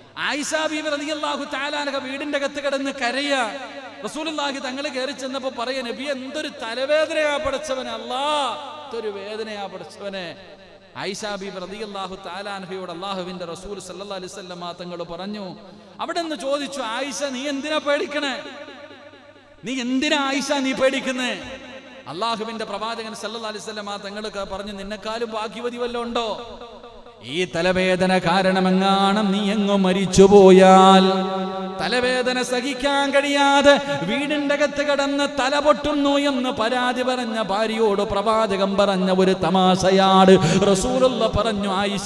ആയിഷ ബീബി റളിയല്ലാഹു തആലാനക വീടിന്റെ അകത്ത് കിടന്ന് കരയ റസൂലുള്ളാഹി തങ്ങൾ കയറി ചെന്നപ്പോ പറയ നബി എന്തൊരു തലവേദനയാ പഠിച്ചവനെ അല്ലാ എന്തൊരു വേദനയാ പഠിച്ചവനെ ആയിഷ ബീബി റളിയല്ലാഹു തആലാനഹയോട് അള്ളാഹുവിന്റെ റസൂൽ സല്ലല്ലാഹു അലൈഹി വസല്ലമ തങ്ങൾ പറഞ്ഞു അവിടെ നിന്ന് ചോദിച്ചു ആയിഷ നീ എന്തിനാ പേടിക്കണേ നീ എന്തിനാ ആയിഷ നീ പേടിക്കുന്നേ അള്ളാഹുവിന്റെ പ്രവാചകൻ സല്ലല്ലാഹു അലൈഹി വസല്ലമ തങ്ങൾക്ക് പറഞ്ഞു നിന്നെക്കാളും ഭാഗ്യവതി വല്ലതും ഉണ്ടോ ഈ തലവേദന കാരണമെങ്ങാണം നീ എങ്ങോ മരിച്ചുപോയാൽ തലവേദന സഹിക്കാൻ കഴിയാതെ വീടിന്റെ അകത്ത് കിടന്ന് തല പൊട്ടുന്നു എന്ന് പരാതി പറഞ്ഞ ഭാര്യയോട് പ്രവാചകം പറഞ്ഞ ഒരു തമാശയാണ് റസൂലുള്ള പറഞ്ഞു ആയിഷ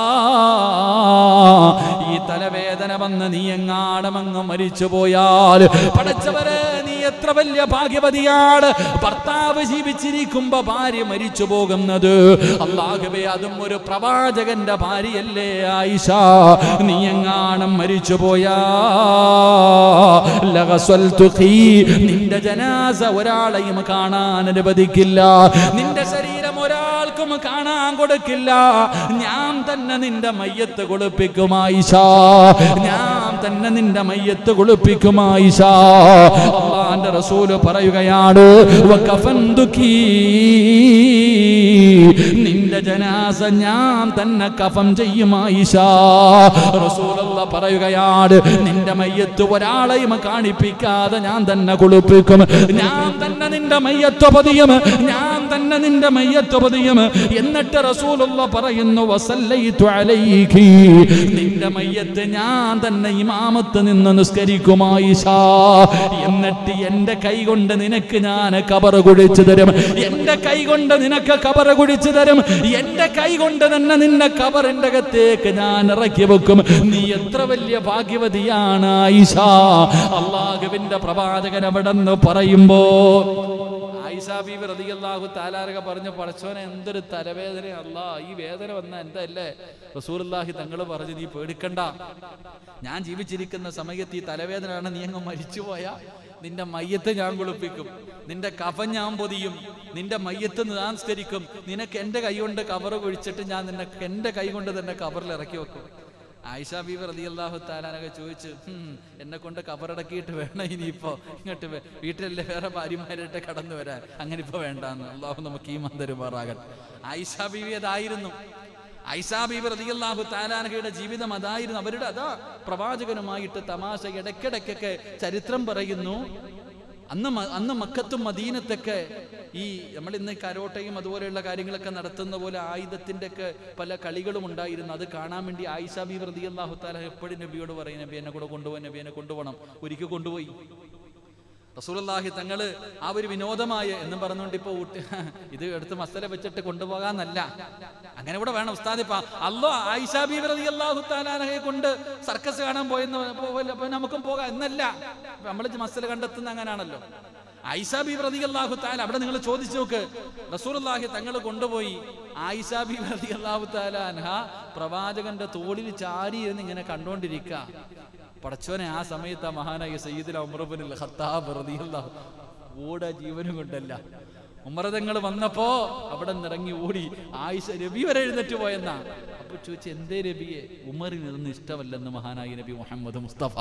ഈ തലവേദന വന്ന് നീ എങ്ങാണം അങ്ങ് മരിച്ചുപോയാൽ പടച്ചവരെ നീ എത്ര വലിയ ഭാഗ്യവതിയാണ് ഭർത്താവ് ജീവിച്ചിരിക്കുമ്പോ ഭാര്യ മരിച്ചു പോകുന്നത് അള്ളാഹുവേ അതും ഒരു പ്രവാചകന്റെ ഭാര്യയല്ലേ ആയിഷ നീ എങ്ങാണം മരിച്ചു പോയാ ലഗസ്വൽതു ഖീ. നിന്റെ ജനാസ ഒരാളെയും കാണാൻ അനുവദിക്കില്ല നിന്റെ ശരീരം ഒരാൾക്കും കാണാൻ കൊടുക്കില്ല ഞാൻ തന്നെ നിന്റെ മയ്യത്ത് കുളിപ്പിക്കും ആയിഷ ഞാൻ തന്നെ നിന്റെ മയ്യത്ത് കുളിപ്പിക്കും ആയിഷ അള്ളാന്റെ റസൂല് പറയുകയാണ് വകഫന്തുകീ. നിന്റെ ജനാസ ഞാൻ തന്നെ കഫം ചെയ്യും ആയിഷ റസൂലുള്ള പറയുകയാണ് നിന്റെ മയ്യത്ത് ഒരാളെയും കാണിപ്പിക്കാതെ ഞാൻ തന്നെ കുളിപ്പിക്കും ഞാൻ തന്നെ നിന്റെ മയ്യത്ത് പതിയും ഞാൻ തന്നെ നിന്റെ മയ്യത്ത് പതിയും എന്നിട്ട് റസൂലുള്ള പറയുന്നു വസല്ലൈതു അലൈഹി നിന്റെ മയ്യത്ത് ഞാൻ തന്നെ ഇമാമത്ത് നിന്ന് നിസ്കരിക്കും ആയിഷ എന്നിട്ട് എന്റെ കൈ കൊണ്ട് നിനക്ക് ഞാൻ കബറ് കുഴിച്ചു തരും എന്റെ കൈ കൊണ്ട് നിനക്ക് കബറ് കുഴിച്ചു തരും എന്റെ കൈ കൊണ്ട് തന്നെ നിന്നെ കബറിന്റെ അകത്തേക്ക് ഞാൻ ഇറക്കി വെക്കും നീ എത്ര വലിയ ഭാഗ്യവതിയാണ് ആയിഷ അള്ളാഹുവിന്റെ പ്രവാചകൻ അവിടെ നിന്ന് പറയുമ്പോ ആയിഷ ബീബി റളിയല്ലാഹു താലാരക പറഞ്ഞു പടച്ചോനെ എന്തൊരു തലവേദന അല്ലാ ഈ വേദന വന്ന എന്തല്ലേ റസൂലുള്ളാഹി തങ്ങൾ പറഞ്ഞു നീ പേടിക്കണ്ട ഞാൻ ജീവിച്ചിരിക്കുന്ന സമയത്ത് ഈ തലവേദനയാണ് നീ അങ്ങ് മരിച്ചുപോയാ നിന്റെ മയ്യത്ത് ഞാൻ കുളിപ്പിക്കും നിന്റെ കഫൻ ഞാൻ പൊതിയും നിന്റെ മയ്യത്ത് ഞാൻ സ്കരിക്കും നിനക്ക് എന്റെ കൈ കൊണ്ട് കവറ് കുഴിച്ചിട്ട് ഞാൻ നിന്നെ എന്റെ കൈ കൊണ്ട് തന്നെ കവറിൽ ഇറക്കി വെക്കും ആയിഷ ബീബി റളിയല്ലാഹു താലാനൊക്കെ ചോദിച്ചു "ഹും, എന്നെ കൊണ്ട് കബറടക്കിയിട്ട് വേണം ഇനിയിപ്പോ ഇങ്ങോട്ട് വേ- വീട്ടിലല്ലേ വേറെ ഭാര്യമാരായിട്ട് കടന്നു വരാൻ അങ്ങനെ ഇപ്പൊ വേണ്ടാന്ന് അള്ളാഹു നമുക്ക് ഈ മന്ദരുമാറാകട്ടെ ആയിഷ ബീവി അതായിരുന്നു ഐഷ ബീബി റളിയല്ലാഹു താലാനഹയുടെ ജീവിതം അതായിരുന്നു അവരുടെ അതാ പ്രവാചകനുമായിട്ട് തമാശ ഇടയ്ക്കിടയ്ക്കൊക്കെ ചരിത്രം പറയുന്നു അന്ന് മ- അന്ന് മക്കത്തും മദീനത്തൊക്കെ ഈ നമ്മൾ ഇന്ന് കരോട്ടയും അതുപോലെയുള്ള കാര്യങ്ങളൊക്കെ നടത്തുന്ന പോലെ ആയുധത്തിന്റെ ഒക്കെ പല കളികളും ഉണ്ടായിരുന്നു അത് കാണാൻ വേണ്ടി ആയിഷ ബി റതി അള്ളാഹു താല എപ്പോഴും നബിയോട് പറയും നബി എന്നെ കൂടെ കൊണ്ടുപോയി നബി എന്നെ കൊണ്ടുപോകണം ഒരിക്കൽ കൊണ്ടുപോയി റസൂലുള്ളാഹി തങ്ങള് ആ ഒരു വിനോദമായ എന്നും പറഞ്ഞുകൊണ്ട് ഇപ്പൊ ഊട്ടി ഇത് എടുത്ത് മസല വെച്ചിട്ട് കൊണ്ടുപോകാന്നല്ല അങ്ങനെ ഇവിടെ വേണം ഉസ്താദ് ഇപ്പൊ അല്ലോ ആയിഷ ബീബി റളിയല്ലാഹു തആലാനെ കൊണ്ട് സർക്കസ് കാണാൻ പോയെന്ന് പോലെ അപ്പൊ നമുക്കും പോകാം എന്നല്ല നമ്മൾ മസല കണ്ടെത്തുന്ന അങ്ങനാണല്ലോ ആയിഷ ബീബി റളിയല്ലാഹു തആല അവിടെ നിങ്ങൾ ചോദിച്ചു നോക്ക് റസൂലുള്ളാഹി തങ്ങൾ കൊണ്ടുപോയി ആയിഷ ബീബി റളിയല്ലാഹു തആല അൻഹ പ്രവാചകന്റെ തോളിൽ ചാരി ഇരുന്ന് ഇങ്ങനെ കണ്ടോണ്ടിരിക്കുക പടച്ചോനെ ആ സമയത്ത് ആ മഹാനായ സയ്യിദുൽ ഉമർബിൻ ഖത്താബ് റളിയല്ലാഹു ഓടാ ജീവനും കൊണ്ടല്ല ഉമറതങ്ങൾ വന്നപ്പോ അവിടെ നിറങ്ങി ഓടി ആയിഷ രബി വരെ എഴുന്നേറ്റ് പോയെന്നാ അപ്പൊ ചോദിച്ചു എന്തേ രബിയെ ഉമറിന് ഇതൊന്നും ഇഷ്ടമല്ലെന്ന് മഹാനായ നബി മുഹമ്മദ് മുസ്തഫ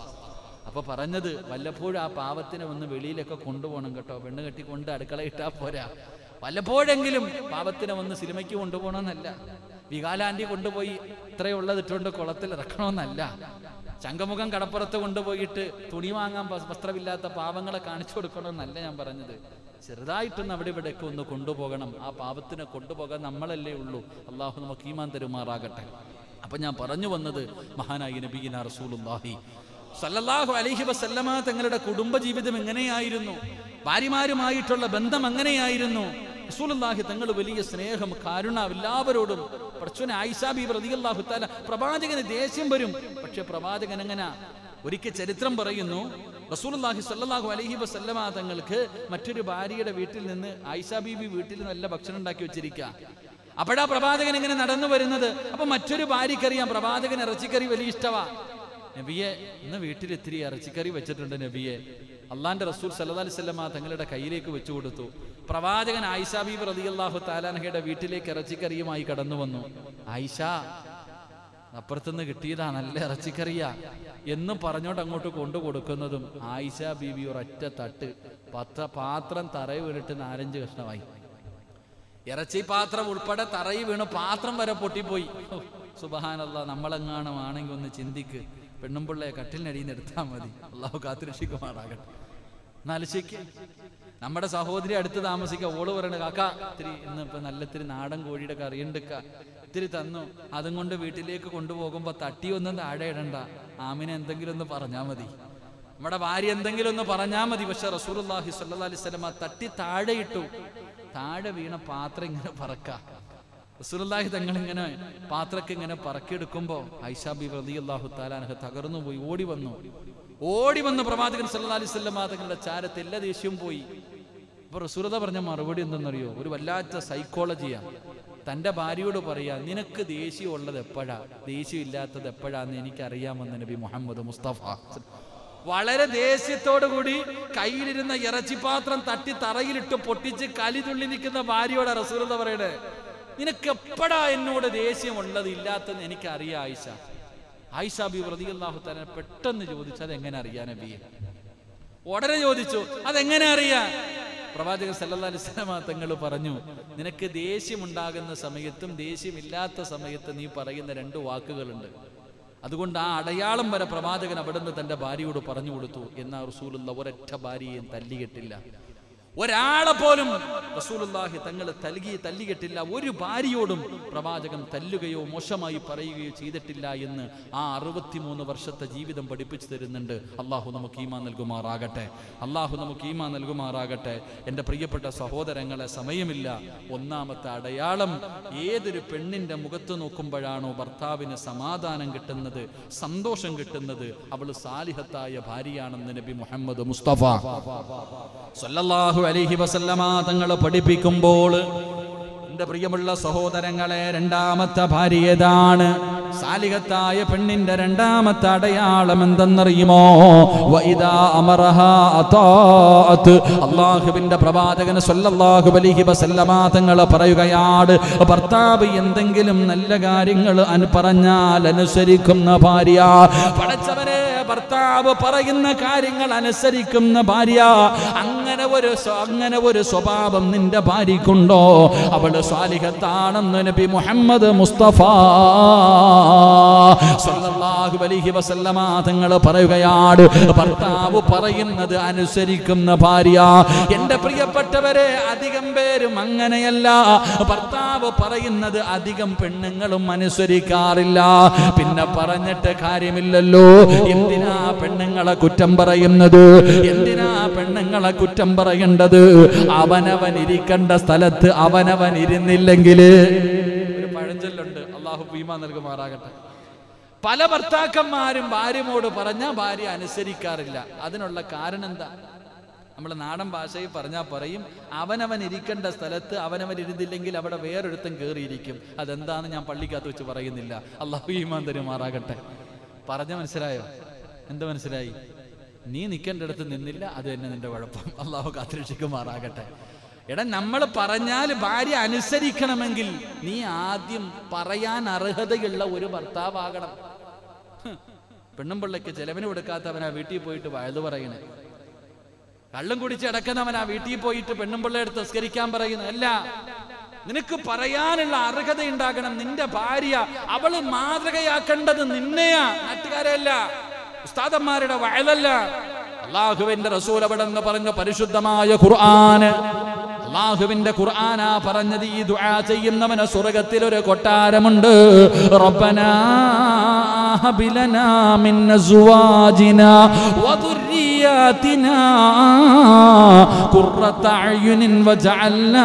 അപ്പൊ പറഞ്ഞത് വല്ലപ്പോഴും ആ പാവത്തിനെ ഒന്ന് വെളിയിലൊക്കെ കൊണ്ടുപോകണം കേട്ടോ പെണ്ണ് കെട്ടി കൊണ്ട് അടുക്കള ഇട്ടാ പോരാ വല്ലപ്പോഴെങ്കിലും പാവത്തിനെ ഒന്ന് സിനിമയ്ക്ക് കൊണ്ടുപോകണമെന്നല്ല വികാലാന്റി കൊണ്ടുപോയി ഇത്രയുള്ളത് ഇട്ടുകൊണ്ട് കുളത്തിൽ ഇറക്കണമെന്നല്ല ചങ്കമുഖം കടപ്പുറത്ത് കൊണ്ടുപോയിട്ട് തുണി വാങ്ങാൻ വസ്- വസ്ത്രമില്ലാത്ത പാവങ്ങളെ കാണിച്ചു കൊടുക്കണമെന്നല്ല ഞാൻ പറഞ്ഞത് ചെറുതായിട്ടൊന്ന് അവിടെ ഇവിടെയൊക്കെ ഒന്ന് കൊണ്ടുപോകണം ആ പാവത്തിനെ കൊണ്ടുപോകാൻ നമ്മളല്ലേ ഉള്ളൂ അള്ളാഹു നമുക്ക് ഈമാൻ തരുമാറാകട്ടെ അപ്പൊ ഞാൻ പറഞ്ഞു വന്നത് മഹാനായി നബീന റസൂലുള്ളാഹി സല്ലല്ലാഹു അലൈഹി വസല്ലമ തങ്ങളുടെ കുടുംബ ജീവിതം എങ്ങനെയായിരുന്നു ഭാര്യമാരുമായിട്ടുള്ള ബന്ധം എങ്ങനെയായിരുന്നു റസൂലുള്ളാഹി തങ്ങൾ വലിയ സ്നേഹം കാരുണ എല്ലാവരോടും പടച്ചോനെ ആയിഷാ ബി റളിയല്ലാഹു തആല പ്രവാചകന് ദേഷ്യം വരും പക്ഷെ പ്രവാചകൻ എങ്ങനെ ഒരിക്കൽ ചരിത്രം പറയുന്നു റസൂലുള്ളാഹി സ്വല്ലല്ലാഹു അലൈഹി വസല്ലമ തങ്ങൾക്ക് മറ്റൊരു ഭാര്യയുടെ വീട്ടിൽ നിന്ന് ആയിഷാ ബീബി വീട്ടിൽ നല്ല ഭക്ഷണം ഉണ്ടാക്കി വെച്ചിരിക്കുക അപ്പോഴാ പ്രവാചകൻ ഇങ്ങനെ നടന്നു വരുന്നത് അപ്പൊ മറ്റൊരു ഭാര്യക്കറിയാം പ്രവാചകൻ ഇറച്ചിക്കറി വലിയ ഇഷ്ടമാ നബിയെ ഇന്ന് വീട്ടിൽ ഇത്തിരി ഇറച്ചിക്കറി വെച്ചിട്ടുണ്ട് നബിയെ അള്ളാന്റെ റസൂൽ സല്ലല്ലാഹു അലൈഹി വസല്ലമ തങ്ങളുടെ കയ്യിലേക്ക് വെച്ചു കൊടുത്തു പ്രവാചകൻ ആയിഷ ബീബി റളിയല്ലാഹു താലാനഹയുടെ വീട്ടിലേക്ക് ഇറച്ചിക്കറിയുമായി കടന്നു വന്നു ആയിഷ അപ്പുറത്തുനിന്ന് കിട്ടിയതാ നല്ല ഇറച്ചിക്കറിയാ എന്ന് പറഞ്ഞോണ്ട് അങ്ങോട്ട് കൊണ്ടു കൊടുക്കുന്നതും ആയിഷ ബീബി ഒരൊറ്റ തട്ട് പത്ര പാത്രം തറയിൽ വീണിട്ട് നാലഞ്ച് കഷ്ണമായി ഇറച്ചി പാത്രം ഉൾപ്പെടെ തറയിൽ വീണ് പാത്രം വരെ പൊട്ടിപ്പോയി സുബഹാനല്ല നമ്മളെങ്ങാനും ആണെങ്കിൽ ഒന്ന് ചിന്തിക്ക് പെണ്ണും പിള്ളയെ കട്ടിലിനടിയിൽ നിന്ന് എടുത്താൽ മതി അള്ളാഹു കാത്തുരക്ഷിക്കുമാറാകട്ടെ എന്നാലോചിക്ക് നമ്മുടെ സഹോദരി അടുത്ത് താമസിക്കുക ഓള് പറയണ കാക്ക ഇത്തിരി ഇന്ന് ഇപ്പൊ നല്ല ഇത്തിരി നാടൻ കോഴിയുടെ കറി ഉണ്ടക്ക ഇത്തിരി തന്നു അതും കൊണ്ട് വീട്ടിലേക്ക് കൊണ്ടുപോകുമ്പോ തട്ടി ഒന്നും താഴെ ഇടണ്ട ആമിനെ എന്തെങ്കിലും ഒന്ന് പറഞ്ഞാ മതി നമ്മുടെ ഭാര്യ എന്തെങ്കിലും ഒന്ന് പറഞ്ഞാ മതി പക്ഷെ റസൂലുള്ളാഹി സ്വല്ലല്ലാഹി അലൈഹി വസല്ലമ തട്ടി താഴെ ഇട്ടു താഴെ വീണ പാത്രം ഇങ്ങനെ പറക്ക റസൂലുള്ളാഹി തങ്ങൾ ഇങ്ങനെ പാത്രക്ക് ഇങ്ങനെ പറക്കിയെടുക്കുമ്പോ ഐഷാബി റളിയല്ലാഹു താലാനഹ തകർന്നു പോയി ഓടി വന്നു ഓടി വന്ന് പ്രവാചകൻ സല്ലല്ലാഹി അലൈഹി വസല്ലമ തങ്ങളുടെ ചാരത്ത് എല്ലാ ദേഷ്യവും പോയി അപ്പൊ റസൂലത പറഞ്ഞ മറുപടി എന്തെന്നറിയോ ഒരു വല്ലാത്ത സൈക്കോളജിയാ തന്റെ ഭാര്യയോട് പറയാ നിനക്ക് ദേഷ്യം ഉള്ളത് എപ്പോഴാ ദേഷ്യം ഇല്ലാത്തത് എപ്പോഴാന്ന് എനിക്കറിയാമെന്ന് നബി മുഹമ്മദ് മുസ്തഫ വളരെ ദേഷ്യത്തോടു കൂടി കയ്യിലിരുന്ന ഇറച്ചിപ്പാത്രം തട്ടി തറയിലിട്ട് പൊട്ടിച്ച് കലി തുള്ളി നിൽക്കുന്ന ഭാര്യയോട് റസൂലത പറയണേ നിനക്ക് എപ്പോഴാ എന്നോട് ദേഷ്യമുള്ളത് ഇല്ലാത്തെന്ന് എനിക്കറിയാം ആയിഷ ആയിഷ ബി പ്രതിയല്ലാഹു തന്നെ പെട്ടെന്ന് ചോദിച്ചു അതെങ്ങനെ അറിയാൻ നബിയെ ഉടനെ ചോദിച്ചു അതെങ്ങനെ അറിയാം പ്രവാചകൻ സല്ലല്ലാഹു അലൈഹി വസല്ലമ തങ്ങൾ പറഞ്ഞു നിനക്ക് ദേഷ്യമുണ്ടാകുന്ന സമയത്തും ദേഷ്യമില്ലാത്ത സമയത്ത് നീ പറയുന്ന രണ്ട് വാക്കുകളുണ്ട് അതുകൊണ്ട് ആ അടയാളം വരെ പ്രവാചകൻ അവിടുന്ന് തന്റെ ഭാര്യയോട് പറഞ്ഞു കൊടുത്തു എന്നാ റസൂലുള്ള ഒരൊറ്റ ഭാര്യയും തല്ലിയിട്ടില്ല ഒരാളെ പോലും റസൂലുള്ളാഹി തങ്ങൾ തൽകി തല്ലിയിട്ടില്ല ഒരു ഭാര്യയോടും പ്രവാചകൻ തല്ലുകയോ മോശമായി പറയുകയോ ചെയ്തിട്ടില്ല എന്ന് ആ അറുപത്തിമൂന്ന് വർഷത്തെ ജീവിതം പഠിപ്പിച്ചു തരുന്നുണ്ട് അള്ളാഹു നമുക്ക് ഈമാ നൽകുമാറാകട്ടെ അള്ളാഹു നമുക്ക് ഈമാ നൽകുമാറാകട്ടെ എൻ്റെ പ്രിയപ്പെട്ട സഹോദരങ്ങളെ സമയമില്ല ഒന്നാമത്തെ അടയാളം ഏതൊരു പെണ്ണിന്റെ മുഖത്ത് നോക്കുമ്പോഴാണോ ഭർത്താവിന് സമാധാനം കിട്ടുന്നത് സന്തോഷം കിട്ടുന്നത് അവൾ സാലിഹത്തായ ഭാര്യയാണെന്ന് നബി മുഹമ്മദ് മുസ്തഫ സല്ലല്ലാഹു അലൈഹി വസല്ലമ തങ്ങൾ പഠിപ്പിക്കുമ്പോൾ എന്റെ പ്രിയമുള്ള സഹോദരങ്ങളെ രണ്ടാമത്തെ ഭാര്യതാണ് സാലികത്തായ പെണ്ണിന്റെ രണ്ടാമത്തെ അടയാളം എന്തെന്നറിയുമോ വഇദാ അമറഹ അതാഅത്ത് അല്ലാഹുവിന്റെ പ്രവാചകൻ സല്ലല്ലാഹു അലൈഹി വസല്ലമ തങ്ങൾ പറയുകയാണ് ഭർത്താവ് എന്തെങ്കിലും നല്ല കാര്യങ്ങൾ അനു പറഞ്ഞാൽ അനുസരിക്കുന്ന ഭാര്യ പടച്ചവനെ ഭർത്താവ് പറയുന്ന കാര്യങ്ങൾ അനുസരിക്കുന്ന ഭാര്യ അങ്ങനെ ഒരു സ്വ- അങ്ങനെ ഒരു സ്വഭാവം നിന്റെ ഭാര്യക്കുണ്ടോ അവള് സ്വാലിഹത്താണെന്ന് നബി മുഹമ്മദ് മുസ്തഫ സല്ലല്ലാഹു അലൈഹി വസല്ലമ തങ്ങൾ പറയുകയാണ് ഭർത്താവ് പറയുന്നത് അനുസരിക്കുന്ന ഭാര്യ എന്റെ പ്രിയപ്പെട്ടവരെ അധികം പേരും അങ്ങനെയല്ല ഭർത്താവ് പറയുന്നത് അധികം പെണ്ണുങ്ങളും അനുസരിക്കാറില്ല പിന്നെ പറഞ്ഞിട്ട് കാര്യമില്ലല്ലോ എന്തിനാ പെണ്ണുങ്ങളെ കുറ്റം പറയുന്നത് എന്തിനാ പെണ്ണുങ്ങളെ കുറ്റം പറയേണ്ടത് അവനവൻ ഇരിക്കേണ്ട സ്ഥലത്ത് അവനവൻ ഇരുന്നില്ലെങ്കിൽ ഒരു പഴഞ്ചൊല്ലുണ്ട് അള്ളാഹു ഭീമ നൽകുമാറാകട്ടെ പല ഭർത്താക്കന്മാരും ഭാര്യയോട് പറഞ്ഞ ഭാര്യ അനുസരിക്കാറില്ല അതിനുള്ള കാരണം എന്താ നമ്മൾ നാടൻ ഭാഷയിൽ പറഞ്ഞാൽ പറയും അവനവൻ ഇരിക്കേണ്ട സ്ഥലത്ത് അവനവൻ ഇരുന്നില്ലെങ്കിൽ അവിടെ വേറൊരുത്തൻ കയറിയിരിക്കും അതെന്താന്ന് ഞാൻ പള്ളിക്കകത്ത് വെച്ച് പറയുന്നില്ല അള്ളാഹു ഈമാൻ തരുമാറാകട്ടെ പറഞ്ഞ മനസ്സിലായോ എന്താ മനസ്സിലായി നീ നിൽക്കേണ്ടടുത്ത് നിന്നില്ല അത് തന്നെ നിന്റെ കുഴപ്പം അള്ളാഹു കാത്തിരക്ഷിക്കുമാറാകട്ടെ എടാ നമ്മൾ പറഞ്ഞാൽ ഭാര്യ അനുസരിക്കണമെങ്കിൽ നീ ആദ്യം പറയാൻ അർഹതയുള്ള ഒരു ഭർത്താവാകണം ഹ്. പെണ്ണും പിള്ളയ്ക്ക് ചെലവിന് കൊടുക്കാത്തവനാ വീട്ടിൽ പോയിട്ട് വയത് പറയണേ കള്ളും കുടിച്ച് അടക്കുന്നവനാ വീട്ടിൽ പോയിട്ട് പെണ്ണും പിള്ള എടുത്ത് നിസ്കരിക്കാൻ പറയുന്നു അല്ല നിനക്ക് പറയാനുള്ള അർഹത ഉണ്ടാകണം നിന്റെ ഭാര്യ അവള് മാതൃകയാക്കേണ്ടത് നിന്നെയാ നാട്ടുകാരല്ല ഉസ്താദന്മാരുടെ വയലല്ല അള്ളാഹുവിന്റെ റസൂൽ അവിടെ നിന്ന് പറഞ്ഞ പരിശുദ്ധമായ ഖുർആന് അള്ളാഹുവിന്റെ ഖുർആനാ പറഞ്ഞത് ഈ ദുആ ചെയ്യുന്നവന് സ്വർഗത്തിൽ ഒരു കൊട്ടാരമുണ്ട് റബ്ബനാ ഹബ് ലനാ മിൻ അസ്വാജിനാ വദുർരിയാതിനാ ഖുർറത അയുനിൻ വജഅൽനാ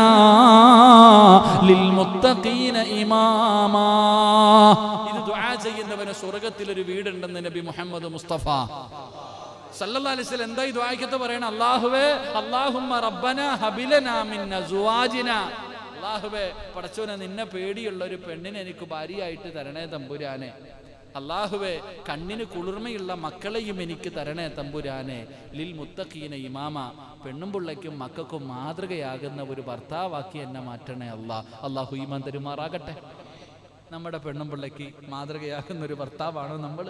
ലിൽമുത്തഖീന ഇമാമാ ഇത് ദുആ ചെയ്യുന്നവന് സ്വർഗത്തിൽ ഒരു വീടുണ്ടെന്ന് നബി മുഹമ്മദ് മുസ്തഫ സല്ലല്ലാഹു അലൈഹി വസല്ലം എന്താ ഈ ദുആയ്ക്കത്ത് പറയണ അല്ലാഹുവേ അല്ലാഹുമ്മ റബ്ബന ഹബിലനാ മിൻ അസ്വാജിന അല്ലാഹുവേ പടച്ചോനെ നിന്നെ പേടിയുള്ള ഒരു പെണ്ണിനെ എനിക്ക് ഭാര്യയായിട്ട് തരണേ തമ്പുരാനെ അള്ളാഹുവെ കണ്ണിന് കുളിർമയുള്ള മക്കളെയും എനിക്ക് തരണേ തമ്പുരാനെ ലിൽ മുത്തഖീന ഇമാമ പെണ്ണും പിള്ളയ്ക്കും മക്കൾക്കും മാതൃകയാകുന്ന ഒരു ഭർത്താവാക്കി എന്നെ മാറ്റണേ അല്ലാ അള്ളാഹു ഈമാൻ തരുമാറാകട്ടെ നമ്മുടെ പെണ്ണും പിള്ളയ്ക്ക് മാതൃകയാകുന്ന ഒരു ഭർത്താവാണോ നമ്മൾ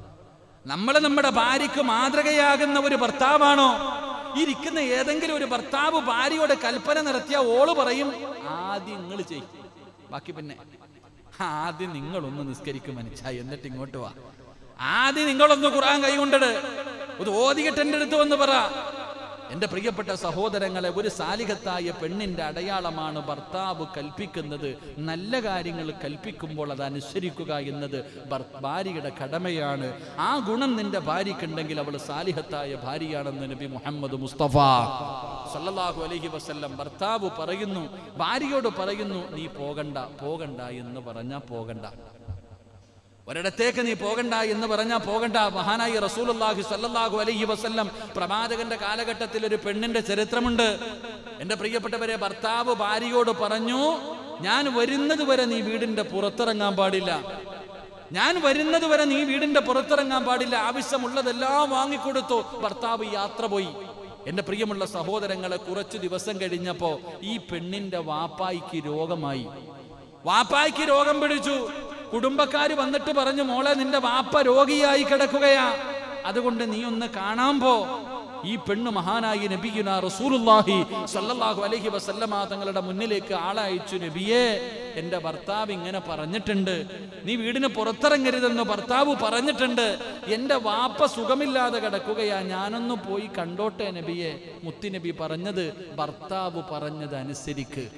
നമ്മൾ നമ്മുടെ ഭാര്യയ്ക്ക് മാതൃകയാകുന്ന ഒരു ഭർത്താവാണോ ഇരിക്കുന്ന ഏതെങ്കിലും ഒരു ഭർത്താവ് ഭാര്യയോട് കൽപ്പന നടത്തിയ ഓള് പറയും ആദ്യം നിങ്ങൾ ചെയ്യും ബാക്കി പിന്നെ ആദ്യം നിങ്ങളൊന്ന് നിസ്കരിക്കും മനുഷ്യ എന്നിട്ട് ഇങ്ങോട്ട് വാ ആദ്യം നിങ്ങളൊന്ന് ഖുർആൻ കൈകൊണ്ടിട് ഇത് ഓതിയിട്ട് എൻ്റെ അടുത്ത് വന്ന് പറ എന്റെ പ്രിയപ്പെട്ട സഹോദരങ്ങളെ ഒരു സാലികത്തായ പെണ്ണിന്റെ അടയാളമാണ് ഭർത്താവ് കൽപ്പിക്കുന്നത് നല്ല കാര്യങ്ങൾ കൽപ്പിക്കുമ്പോൾ അത് അനുസരിക്കുക എന്നത് ഭർ- ഭാര്യയുടെ കടമയാണ് ആ ഗുണം നിന്റെ ഭാര്യക്കുണ്ടെങ്കിൽ അവൾ സാലിഹത്തായ ഭാര്യയാണെന്ന് നബി മുഹമ്മദ് മുസ്തഫ സല്ലല്ലാഹു അലൈഹി വസല്ലം ഭർത്താവ് പറയുന്നു ഭാര്യയോട് പറയുന്നു നീ പോകണ്ട പോകണ്ട എന്ന് പറഞ്ഞാ പോകണ്ട ഒരിടത്തേക്ക് നീ പോകണ്ട എന്ന് പറഞ്ഞാൽ പോകണ്ട മഹാനായി റസൂലുള്ളാഹി സ്വല്ലല്ലാഹു അലൈഹി വസല്ലം പ്രവാചകന്റെ കാലഘട്ടത്തിൽ ഒരു പെണ്ണിന്റെ ചരിത്രമുണ്ട് എന്റെ പ്രിയപ്പെട്ടവരെ ഭർത്താവ് ഭാര്യയോട് പറഞ്ഞു ഞാൻ വരുന്നത് വരെ നീ വീടിന്റെ പുറത്തിറങ്ങാൻ പാടില്ല ഞാൻ വരുന്നത് വരെ നീ വീടിന്റെ പുറത്തിറങ്ങാൻ പാടില്ല ആവശ്യമുള്ളതെല്ലാം വാങ്ങിക്കൊടുത്തു ഭർത്താവ് യാത്ര പോയി എന്റെ പ്രിയമുള്ള സഹോദരങ്ങളെ കുറച്ചു ദിവസം കഴിഞ്ഞപ്പോ ഈ പെണ്ണിന്റെ വാപ്പായിക്ക് രോഗമായി വാപ്പായ്ക്ക് രോഗം പിടിച്ചു കുടുംബക്കാര് വന്നിട്ട് പറഞ്ഞു മോളെ നിന്റെ വാപ്പ രോഗിയായി കിടക്കുകയാ അതുകൊണ്ട് നീ ഒന്ന് കാണാൻ പോ ഈ പെണ്ണ് മഹാനായി നബിയുന റസൂലുള്ളാഹി സല്ലല്ലാഹു അലൈഹി വസല്ലമ തങ്ങളുടെ മുന്നിലേക്ക് ആളയച്ചു നബിയെ എന്റെ ഭർത്താവ് ഇങ്ങനെ പറഞ്ഞിട്ടുണ്ട് നീ വീടിന് പുറത്തിറങ്ങരുതെന്ന് ഭർത്താവ് പറഞ്ഞിട്ടുണ്ട് എന്റെ വാപ്പ സുഖമില്ലാതെ കിടക്കുകയാ ഞാനൊന്ന് പോയി കണ്ടോട്ടെ നബിയെ മുത്തുനബി പറഞ്ഞത് ഭർത്താവ് പറഞ്ഞത് അനുസരിക്ക്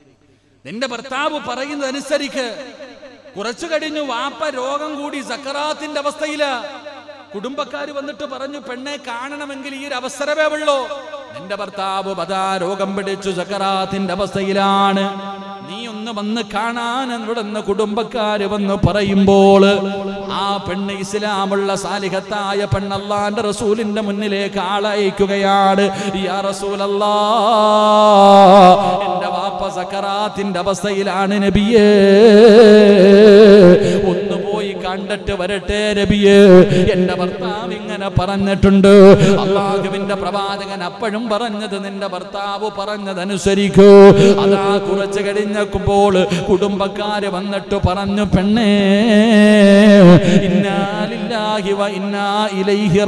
നിന്റെ ഭർത്താവ് പറയുന്നത് അനുസരിക്ക് കുറച്ചു കഴിഞ്ഞു വാപ്പ രോഗം കൂടി സക്കറാത്തിന്റെ അവസ്ഥയില് കുടുംബക്കാര് വന്നിട്ട് പറഞ്ഞു പെണ്ണെ കാണണമെങ്കിൽ ഈ ഒരു അവസരമേ ഉള്ളൂ നിന്റെ ഭർത്താവ് പതാ രോഗം പിടിച്ചു സക്കറാത്തിന്റെ അവസ്ഥയിലാണ് നീ ഒന്ന് വന്ന് കാണാൻ ഇവിടുന്ന് കുടുംബക്കാര് വന്ന് പറയുമ്പോൾ ആ പെണ്ണ് ഇസ്ലാമുള്ള സാലിഹത്തായ പെണ്ണല്ലാന്റെ റസൂലിന്റെ മുന്നിലേക്ക് ആളയക്കുകയാണ് യാ റസൂലല്ലാ എന്റെ വാപ്പ സക്കറാത്തിന്റെ അവസ്ഥയിലാണ് നബിയേ ഒന്ന് പോയി കണ്ടിട്ട് വരട്ടെ നബിയേ എന്റെ ഭർത്താവ് ഇങ്ങനെ പറഞ്ഞിട്ടുണ്ട് അള്ളാഹുവിന്റെ പ്രവാചകൻ അപ്പോഴും പറഞ്ഞത് നിന്റെ ഭർത്താവ് പറഞ്ഞതനുസരിക്കൂ അതാ കുറച്ച് കഴിഞ്ഞപ്പോൾ കുടുംബക്കാര് വന്നിട്ട് പറഞ്ഞു പെണ്ണേ ഇന്നാലില്ലാഹി വ ഇന്നാ ഇലൈഹി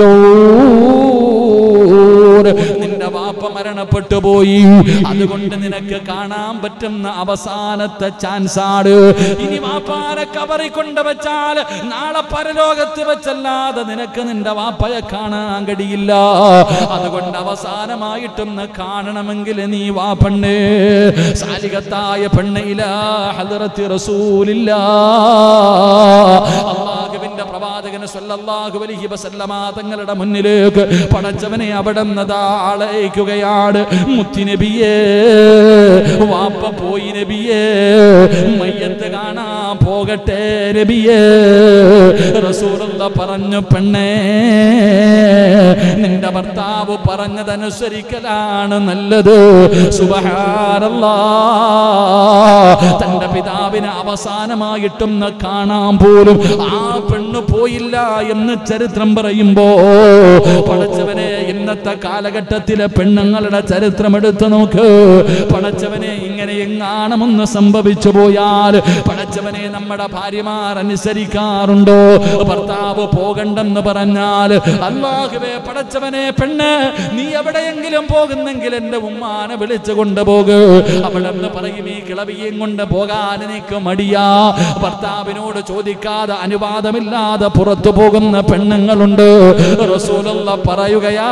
റാജിഊൻ നിന്റെ വാപ്പ മരണപ്പെട്ടു പോയി അതുകൊണ്ട് നിനക്ക് കാണാൻ പറ്റുന്ന അവസാനത്തെ ചാൻസ് ആണ് ഇനി വാപ്പാനെ കബറി കൊണ്ട് വെച്ചാൽ നാളെ പരലോകത്ത് വെച്ചല്ലാതെ നിനക്ക് നിന്റെ വാപ്പയെ കാണാൻ കഴിയില്ല അതുകൊണ്ട് അവസാനമായിട്ടൊന്ന് കാണണമെങ്കിൽ നീ വാ പെണ്ണ് സാലികത്തായ പെണ്ണയില ഹദറത്തി റസൂലില്ല അള്ളാഹുവിന്റെ പ്രവാചകന് സ്വല്ലല്ലാഹു അലൈഹി വസല്ലമ തങ്ങളുടെ മുന്നിലേക്ക് പടച്ചവനെ അവിടെ ആളയിക്കുകയാണ് മുത്തിനബിയേ വാപ്പ പോയി നബിയേ മയ്യത്ത് കാണാൻ പോകട്ടെ നബിയേ റസൂലുള്ള പറഞ്ഞു പെണ്ണേ നിന്റെ ഭർത്താവ് പറഞ്ഞതനുസരിക്കലാണ് നല്ലത് സുബഹാനല്ലാ തന്റെ പിതാവിനെ അവസാനമായിട്ടും കാണാൻ പോലും ആ പെണ്ണ് പോയില്ല എന്ന് ചരിത്രം പറയുമ്പോ പടച്ചവനെ ഇന്നത്തെ കാലഘട്ടത്തിലെ പെണ്ണുങ്ങളുടെ ചരിത്രം എടുത്തു നോക്ക് പടച്ചവനെ ഇങ്ങനെ എങ്ങാണമെന്ന് സംഭവിച്ചു പോയാൽ പടച്ചവനെ നമ്മുടെ ഭാര്യമാർ അനുസരിക്കാറുണ്ടോ ഭർത്താവ് പോകണ്ടെന്ന് പറഞ്ഞാൽ അള്ളാഹുവേ പടച്ചവനെ പെണ്ണ് നീ എവിടെയെങ്കിലും പോകുന്നെങ്കിൽ എന്റെ ഉമ്മാനെ വിളിച്ചു കൊണ്ടുപോകു അവളെന്ന് പറയും ഈ കിളവിയും കൊണ്ട് പോകാൻ എനിക്ക് മടിയാ ഭർത്താവിനോട് ചോദിക്കാതെ അനുവാദമില്ലാതെ പുറത്തു പോകുന്ന പെണ്ണുങ്ങളുണ്ട് റസൂലുള്ള പറയുകയാ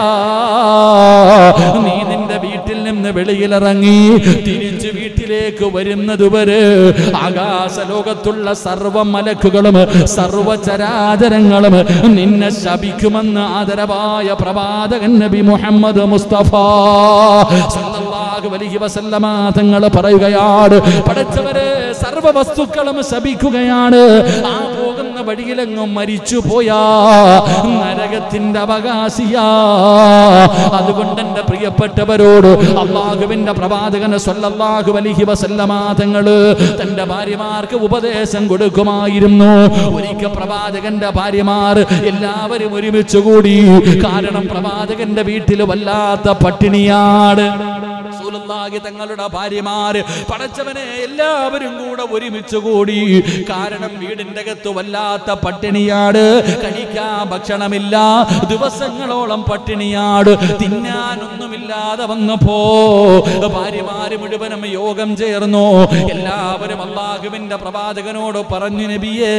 നീ നിന്റെ വീട്ടിൽ നിന്ന് വെളിയിലിറങ്ങി തിരിച്ചു വീട്ടിലേക്ക് വരുന്നതുവരെ ആകാശ ലോകത്തുള്ള സർവ മലക്കുകളും സർവചരാചരങ്ങളും നിന്നെ ശപിക്കുമെന്ന് ആദരവായ പ്രവാചകൻ നബി മുഹമ്മദ് മുസ്തഫ സല്ലല്ലാഹു അലൈഹി വസല്ലമ തങ്ങൾ പറയുകയാണ് പടച്ചവരെ സർവ വസ്തുക്കളും ശപിക്കുകയാണ് ആ പോകുന്ന വഴിയിലെങ്ങും മരിച്ചു പോയാ നരകത്തിന്റെ അവകാശിയാ അതുകൊണ്ട് എന്റെ പ്രിയപ്പെട്ടവരോട് അള്ളാഹുവിന്റെ പ്രവാചകന് സ്വല്ലല്ലാഹു അലൈഹി വസല്ലമ തങ്ങള് തന്റെ ഭാര്യമാർക്ക് ഉപദേശം കൊടുക്കുമായിരുന്നു ഒരിക്കൽ പ്രവാചകന്റെ ഭാര്യമാർ എല്ലാവരും ഒരുമിച്ച് കൂടി കാരണം പ്രവാചകന്റെ വീട്ടിൽ വല്ലാത്ത പട്ടിണിയാണ് റസൂലുള്ളാഹി തങ്ങളുടെ ഭാര്യമാര് പടച്ചവനെ എല്ലാവരും കൂടെ ഒരുമിച്ച് കൂടി കാരണം വീടിന്റെ അകത്ത് വല്ലാത്ത പട്ടിണിയാട് കഴിക്കാൻ ഭക്ഷണമില്ല ദിവസങ്ങളോളം പട്ടിണിയാട് തിന്നാനൊന്നുമില്ലാതെ വന്നപ്പോ ഭാര്യമാര് മുഴുവനും യോഗം ചേർന്നു എല്ലാവരും അള്ളാഹുവിന്റെ പ്രവാചകനോട് പറഞ്ഞു നബിയേ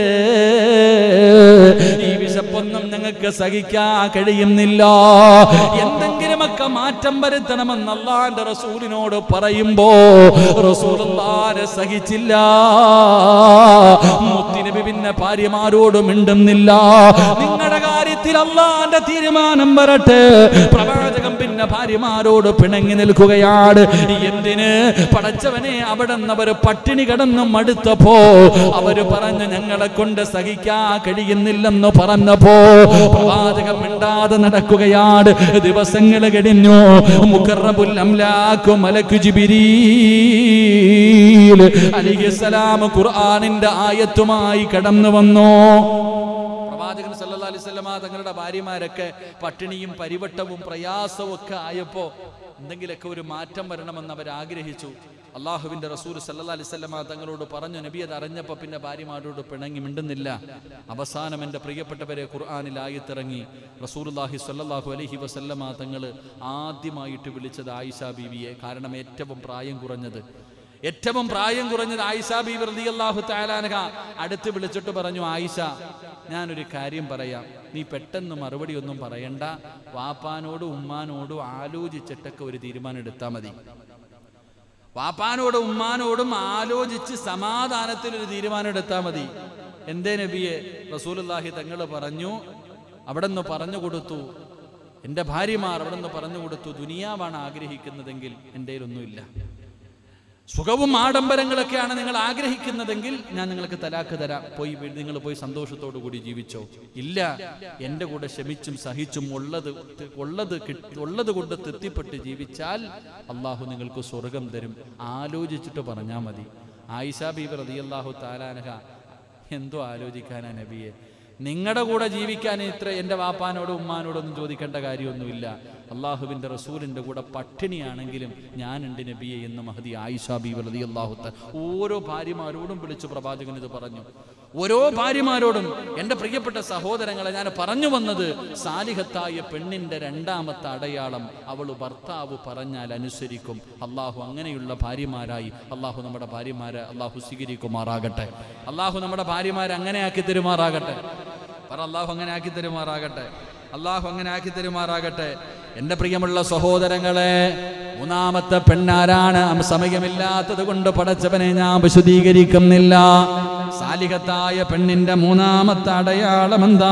ഈ വിശപ്പൊന്നും ഞങ്ങൾക്ക് സഹിക്കാൻ കഴിയുന്നില്ല എന്തെങ്കിലുമൊക്കെ മാറ്റം വരുത്തണമെന്ന് അള്ളാന്റെ റസൂലിനോട് പറയുമ്പോ റസൂലുള്ളാനെ സഹിച്ചില്ല മുത്തിനബി പിന്നെ ഭാര്യമാരോട് മിണ്ടുന്നില്ല നിങ്ങളുടെ കാര്യത്തിൽ അള്ളാന്റെ തീരുമാനം വരട്ടെ പ്രവാചകൻ പിന്നെ ഭാര്യമാരോട് പിണങ്ങി നിൽക്കുകയാണ് എന്തിന് പടച്ചവനെ അവിടെ നിന്ന് അവർ പട്ടിണി കിടന്ന് മടുത്തപ്പോ അവര് പറഞ്ഞു ഞങ്ങളെ കൊണ്ട് സഹിക്കാൻ കഴിയുന്നില്ലെന്ന് പറഞ്ഞപ്പോ പ്രവാചകൻ മിണ്ടാതെ നടക്കുകയാണ് ദിവസങ്ങൾ കഴിഞ്ഞു മുഖറബുൽ അംലാക്കു മലക്കു ജിബിരീൽ അലിഹിസ്സലാം ഖുർആനിന്റെ ആയത്തുമായി കടന്നു വന്നു പ്രവാചകൻ സല്ലല്ലാഹു അലൈഹി വസല്ലമ തങ്ങളുടെ ഭാര്യമാരൊക്കെ പട്ടിണിയും പരിവട്ടവും പ്രയാസവും ഒക്കെ ആയപ്പോ എന്തെങ്കിലുമൊക്കെ ഒരു മാറ്റം വരണമെന്ന് അവർ ആഗ്രഹിച്ചു അള്ളാഹുവിന്റെ റസൂൽ സല്ലല്ലാഹു അലൈഹി വസല്ലമ തങ്ങളോട് പറഞ്ഞു നബി അത് അറിഞ്ഞപ്പോൾ പിന്നെ ഭാര്യമാരോട് പിണങ്ങി മിണ്ടുന്നില്ല അവസാനം എൻ്റെ പ്രിയപ്പെട്ടവരെ ഖുർആനിൽ ആയത്തിറങ്ങി റസൂലുള്ളാഹി സ്വല്ലല്ലാഹു അലൈഹി വസല്ലമ തങ്ങൾ ആദ്യമായിട്ട് വിളിച്ചത് ആയിഷ ബീവിയെ കാരണം ഏറ്റവും പ്രായം കുറഞ്ഞത് ഏറ്റവും പ്രായം കുറഞ്ഞത് ആയിഷ ബീവി റളിയല്ലാഹു തആലാനഹ അടുത്ത് വിളിച്ചിട്ട് പറഞ്ഞു ആയിഷ ഞാനൊരു കാര്യം പറയാം നീ പെട്ടെന്ന് മറുപടി ഒന്നും പറയണ്ട വാപ്പാനോടും ഉമ്മാനോടും ആലോചിച്ചിട്ടൊക്കെ ഒരു തീരുമാനം എടുത്താൽ മതി വാപ്പാനോടും ഉമ്മാനോടും ആലോചിച്ച് സമാധാനത്തിൽ ഒരു തീരുമാനം എടുത്താൽ മതി എന്തേ നബിയെ റസൂലുള്ളാഹി തങ്ങൾ പറഞ്ഞു അവിടെ നിന്ന് പറഞ്ഞു കൊടുത്തു എൻ്റെ ഭാര്യമാർ അവിടെ നിന്ന് പറഞ്ഞു കൊടുത്തു ദുനിയാവാണ് ആഗ്രഹിക്കുന്നതെങ്കിൽ എൻ്റെ ഒന്നുമില്ല സുഖവും ആഡംബരങ്ങളൊക്കെയാണ് നിങ്ങൾ ആഗ്രഹിക്കുന്നതെങ്കിൽ ഞാൻ നിങ്ങൾക്ക് തലാക്ക് തരാം പോയി വീ- നിങ്ങൾ പോയി സന്തോഷത്തോടു കൂടി ജീവിച്ചോ ഇല്ല എൻ്റെ കൂടെ ക്ഷമിച്ചും സഹിച്ചും ഉള്ളത് ത- ഉള്ളത് കിട്ടി- ഉള്ളത് കൊണ്ട് തൃപ്തിപ്പെട്ട് ജീവിച്ചാൽ അള്ളാഹു നിങ്ങൾക്ക് സ്വർഗം തരും ആലോചിച്ചിട്ട് പറഞ്ഞാൽ മതി ആയിഷ ബീബി റളിയല്ലാഹു താലാനഹ എന്തോ ആലോചിക്കാനാ നബിയെ നിങ്ങളുടെ കൂടെ ജീവിക്കാൻ ഇത്ര എൻ്റെ വാപ്പാനോടും ഉമ്മാനോടൊന്നും ചോദിക്കേണ്ട കാര്യമൊന്നുമില്ല അള്ളാഹുവിൻ്റെ റസൂലിൻ്റെ കൂടെ പട്ടിണിയാണെങ്കിലും ഞാനുണ്ട് നബിയെ എന്ന് മഹദി ആയിഷ ബീബി റതി അള്ളാഹുത്ത ഓരോ ഭാര്യമാരോടും വിളിച്ചു പ്രവാചകൻ ഇത് പറഞ്ഞു ഓരോ ഭാര്യമാരോടും എൻ്റെ പ്രിയപ്പെട്ട സഹോദരങ്ങളെ ഞാൻ പറഞ്ഞു വന്നത് സാലിഹത്തായ പെണ്ണിൻ്റെ രണ്ടാമത്തെ അടയാളം അവൾ ഭർത്താവ് പറഞ്ഞാൽ അനുസരിക്കും അള്ളാഹു അങ്ങനെയുള്ള ഭാര്യമാരായി അള്ളാഹു നമ്മുടെ ഭാര്യമാരെ അള്ളാഹു സ്വീകരിക്കുമാറാകട്ടെ അള്ളാഹു നമ്മുടെ ഭാര്യമാരെ അങ്ങനെ ആക്കി തരുമാറാകട്ടെ പറ അള്ളാഹു അങ്ങനെ ആക്കി തരുമാറാകട്ടെ അള്ളാഹു അങ്ങനെ ആക്കി തരുമാറാകട്ടെ എൻ്റെ പ്രിയമുള്ള സഹോദരങ്ങളെ മൂന്നാമത്തെ പെണ്ണാരാണ് അം സമയമില്ലാത്തത് കൊണ്ട് പടച്ചവനെ ഞാൻ വിശദീകരിക്കുന്നില്ല സാലിഹത്തായ പെണ്ണിന്റെ മൂന്നാമത്തെ അടയാളം എന്താ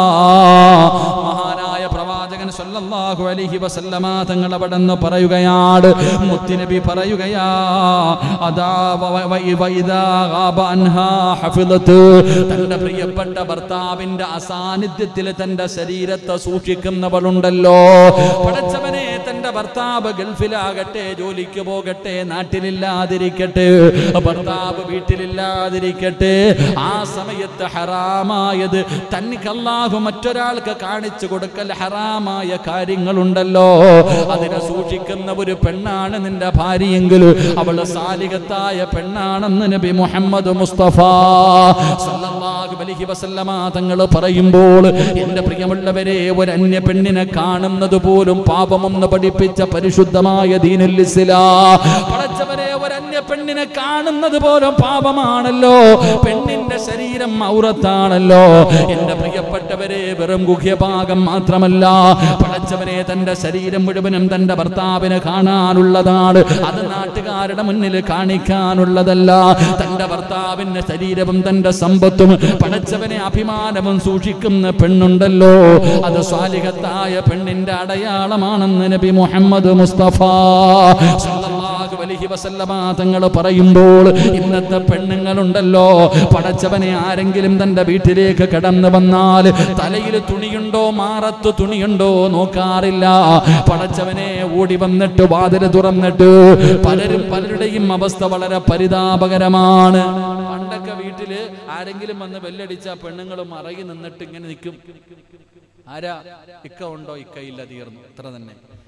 മഹാനായ പ്രവാചകൻ സല്ലല്ലാഹു അലൈഹി വസല്ലമ തങ്ങൾ അവിടെ നിന്ന് പറയുകയാണ് മുത്തുനബി പറയുകയാ അതാ വ- വ- വ- വൈദാ ഗാബ അൻഹാ ഹഫിളത്ത് തന്റെ പ്രിയപ്പെട്ട ഭർത്താവിന്റെ അസാന്നിധ്യത്തിൽ തന്റെ ശരീരത്തെ സൂക്ഷിക്കുന്നവളുണ്ടല്ലോ പടച്ചവനെ തന്റെ ഭർത്താവ് ഗൾഫിലാകട്ടെ ജോലിക്ക് പോകട്ടെ നാട്ടിലില്ലാതിരിക്കട്ടെ ഭർത്താവ് വീട്ടിലില്ലാതിരിക്കട്ടെ ആ സമയത്ത് ഹറാമായത് തനിക്ക് അല്ലാഹു മറ്റൊരാൾക്ക് കാണിച്ചു കൊടുക്കൽ ഹറാമായ കാര്യങ്ങളുണ്ടല്ലോ അതിനെ സൂക്ഷിക്കുന്ന ഒരു പെണ്ണാണ് നിന്റെ ഭാര്യയെങ്കിൽ അവൾ സാലികത്തായ പെണ്ണാണെന്ന് നബി മുഹമ്മദ് മുസ്തഫ സല്ലല്ലാഹു അലൈഹി വസല്ലമ തങ്ങൾ പറയുമ്പോൾ എൻ്റെ പ്രിയമുള്ളവരെ ഒരു അന്യ പെണ്ണിനെ കാണുന്നത് പോലും പാപമെന്ന് പഠിപ്പിച്ച പരിശുദ്ധമായ ദീനുൽ ഇസ്ലാം പടച്ചവരെ ഒരു അന്യ പെണ്ണിനെ കാണുന്നത് പോലും പാപമാണല്ലോ പെണ്ണിന്റെ ശരീരം ഔറത്താണല്ലോ എൻ്റെ പ്രിയപ്പെട്ടവരെ വെറും ഗുഹ്യഭാഗം മാത്രമല്ല പടച്ചവനെ തന്റെ ശരീരം മുഴുവനും തന്റെ ഭർത്താവിന് കാണാനുള്ളതാണ് അത് നാട്ടുകാരുടെ മുന്നിൽ കാണിക്കാനുള്ളതല്ല തന്റെ ഭർത്താവിന്റെ ശരീരവും തന്റെ സമ്പത്തും പടച്ചവനെ അഭിമാനവും സൂക്ഷിക്കുന്ന പെണ്ണുണ്ടല്ലോ അത് സ്വാലിഹത്തായ പെണ്ണിന്റെ അടയാളമാണെന്ന് നബി മുഹമ്മദ് മുസ്തഫ സല്ലല്ലാഹു അലൈഹി വസല്ലമ തങ്ങൾ പറയുമ്പോൾ ഇന്നത്തെ പെണ്ണുങ്ങളുണ്ടല്ലോ പടച്ചവനെ ആരെങ്കിലും തന്റെ വീട്ടിലേക്ക് കടന്നു വന്നാൽ തലയിൽ തുണിയുണ്ടോ മാറത്ത് തുണിയുണ്ടോ നോക്കാറില്ല പടച്ചവനെ ഓടി വന്നിട്ട് വാതില് തുറന്നിട്ട് പലരും പലരുടെയും അവസ്ഥ വളരെ പരിതാപകരമാണ് പണ്ടൊക്കെ വീട്ടില് ആരെങ്കിലും വന്ന് ബെല്ലടിച്ച പെണ്ണുങ്ങൾ മറകി നിന്നിട്ട് ഇങ്ങനെ നിൽക്കും ആരാ ഇക്ക ഉണ്ടോ ഇക്ക ഇല്ല തീർന്നു ഇത്ര തന്നെ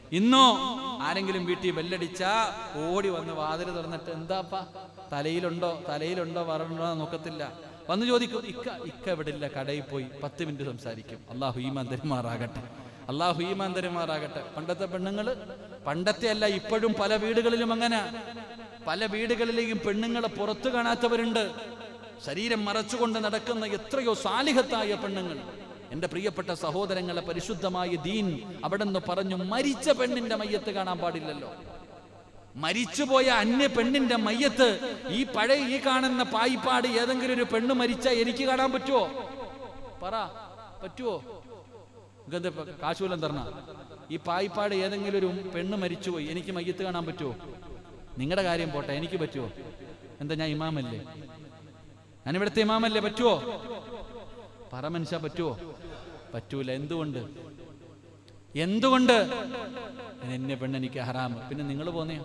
ഇന്നോ ആരെങ്കിലും വീട്ടിൽ ബെല്ലടിച്ച ഓടി വന്ന് വാതിൽ തുറന്നിട്ട് എന്താപ്പാ തലയിലുണ്ടോ തലയിലുണ്ടോ വരണോ നോക്കത്തില്ല വന്ന് ചോദിക്കും ഇക്ക ഇക്ക ഇവിടെ ഇല്ല കടയിൽ പോയി പത്ത് മിനിറ്റ് സംസാരിക്കും അള്ളാഹു ഈമാൻ തരുമാറാകട്ടെ അള്ളാഹു ഈമാൻ തരുമാറാകട്ടെ പണ്ടത്തെ പെണ്ണുങ്ങള് പണ്ടത്തെ അല്ല ഇപ്പോഴും പല വീടുകളിലും അങ്ങനെ പല വീടുകളിലെയും പെണ്ണുങ്ങളെ പുറത്തു കാണാത്തവരുണ്ട് ശരീരം മറച്ചുകൊണ്ട് നടക്കുന്ന എത്രയോ സാലിഹത്തായ പെണ്ണുങ്ങൾ എന്റെ പ്രിയപ്പെട്ട സഹോദരങ്ങളെ പരിശുദ്ധമായ ദീൻ അവിടെ നിന്ന് പറഞ്ഞു മരിച്ച പെണ്ണിന്റെ മയ്യത്ത് കാണാൻ പാടില്ലല്ലോ മരിച്ചുപോയ അന്യ പെണ്ണിന്റെ മയ്യത്ത് ഈ പഴയ ഈ കാണുന്ന പായിപ്പാട് ഏതെങ്കിലും ഒരു പെണ്ണ് മരിച്ചാ എനിക്ക് കാണാൻ പറ്റുമോ പറ പറ്റുമോ ഇതെന്താ ഇപ്പൊ കാശൂലം തരണ ഈ പായിപ്പാട് ഏതെങ്കിലും ഒരു പെണ്ണ് മരിച്ചുപോയി എനിക്ക് മയ്യത്ത് കാണാൻ പറ്റുമോ നിങ്ങളുടെ കാര്യം പോട്ടെ എനിക്ക് പറ്റുമോ എന്താ ഞാൻ ഇമാമല്ലേ ഞാൻ ഇവിടുത്തെ ഇമാമല്ലേ പറ്റുമോ പറ മനുഷ്യ പറ്റുമോ പറ്റൂല എന്തുകൊണ്ട് എന്തുകൊണ്ട് എന്നെ പെണ്ണ് എനിക്ക് ഹറാമ് പിന്നെ നിങ്ങൾ പോന്നെയോ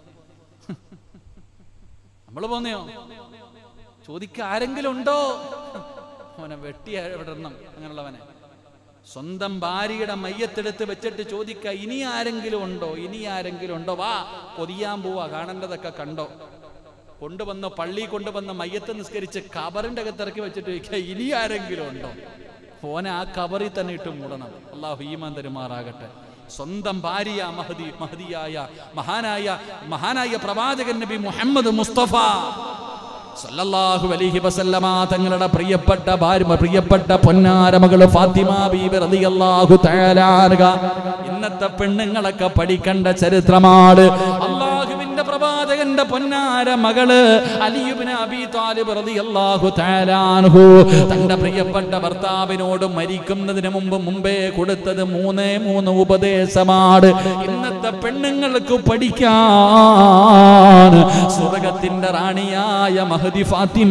നമ്മൾ പോന്നെയോ ചോദിക്ക ആരെങ്കിലും ഉണ്ടോ അവനെ വെട്ടി വിടണം അങ്ങനെയുള്ളവനെ സ്വന്തം ഭാര്യയുടെ മയ്യത്തെടുത്ത് വെച്ചിട്ട് ചോദിക്ക ഇനി ആരെങ്കിലും ഉണ്ടോ ഇനി ആരെങ്കിലും ഉണ്ടോ വാ പൊതിയാൻ പോവാ കാണേണ്ടതൊക്കെ കണ്ടോ കൊണ്ടുവന്ന പള്ളി കൊണ്ടുവന്ന മയ്യത്ത് നിസ്കരിച്ച് കബറിന്റെ അകത്തിറക്കി വെച്ചിട്ട് ചോദിക്കുക ഇനി ആരെങ്കിലും ഉണ്ടോ ഫോനെ ആ കബറിൽ തന്നെ ഇട്ട് മൂടണം അള്ളാഹു ഈമാൻ തരുമാറാകട്ടെ സ്വന്തം ഭാര്യ മഹദി മഹദിയായ മഹാനായ മഹാനായ പ്രവാചകൻ നബി മുഹമ്മദ് മുസ്തഫ സല്ലല്ലാഹു അലൈഹി വസല്ലമ തങ്ങളുടെ പ്രിയപ്പെട്ട ഭാര്യ പ്രിയപ്പെട്ട പൊന്നാര മകള് ഫാത്തിമ ബീബി റളിയല്ലാഹു തആല അൻഹ ഇന്നത്തെ പെണ്ണുങ്ങളൊക്കെ പഠിക്കേണ്ട ചരിത്രമാണ് അള്ളാഹുവിന്റെ പ്രവാചകന്റെ പൊന്നാര മകള് അലിയുബിന് അബി താലിബ് റളിയല്ലാഹു തആല അൻഹു തന്റെ പ്രിയപ്പെട്ട ഭർത്താവിനോട് മരിക്കുന്നതിന് മുമ്പ് മുമ്പേ കൊടുത്തത് മൂന്നേ മൂന്ന് ഉപദേശമാണ് ഇന്നത്തെ പെണ്ണുങ്ങൾക്ക് പഠിക്കാൻ സ്വർഗത്തിന്റെ റാണിയായ മഹദി ഫാത്തിമ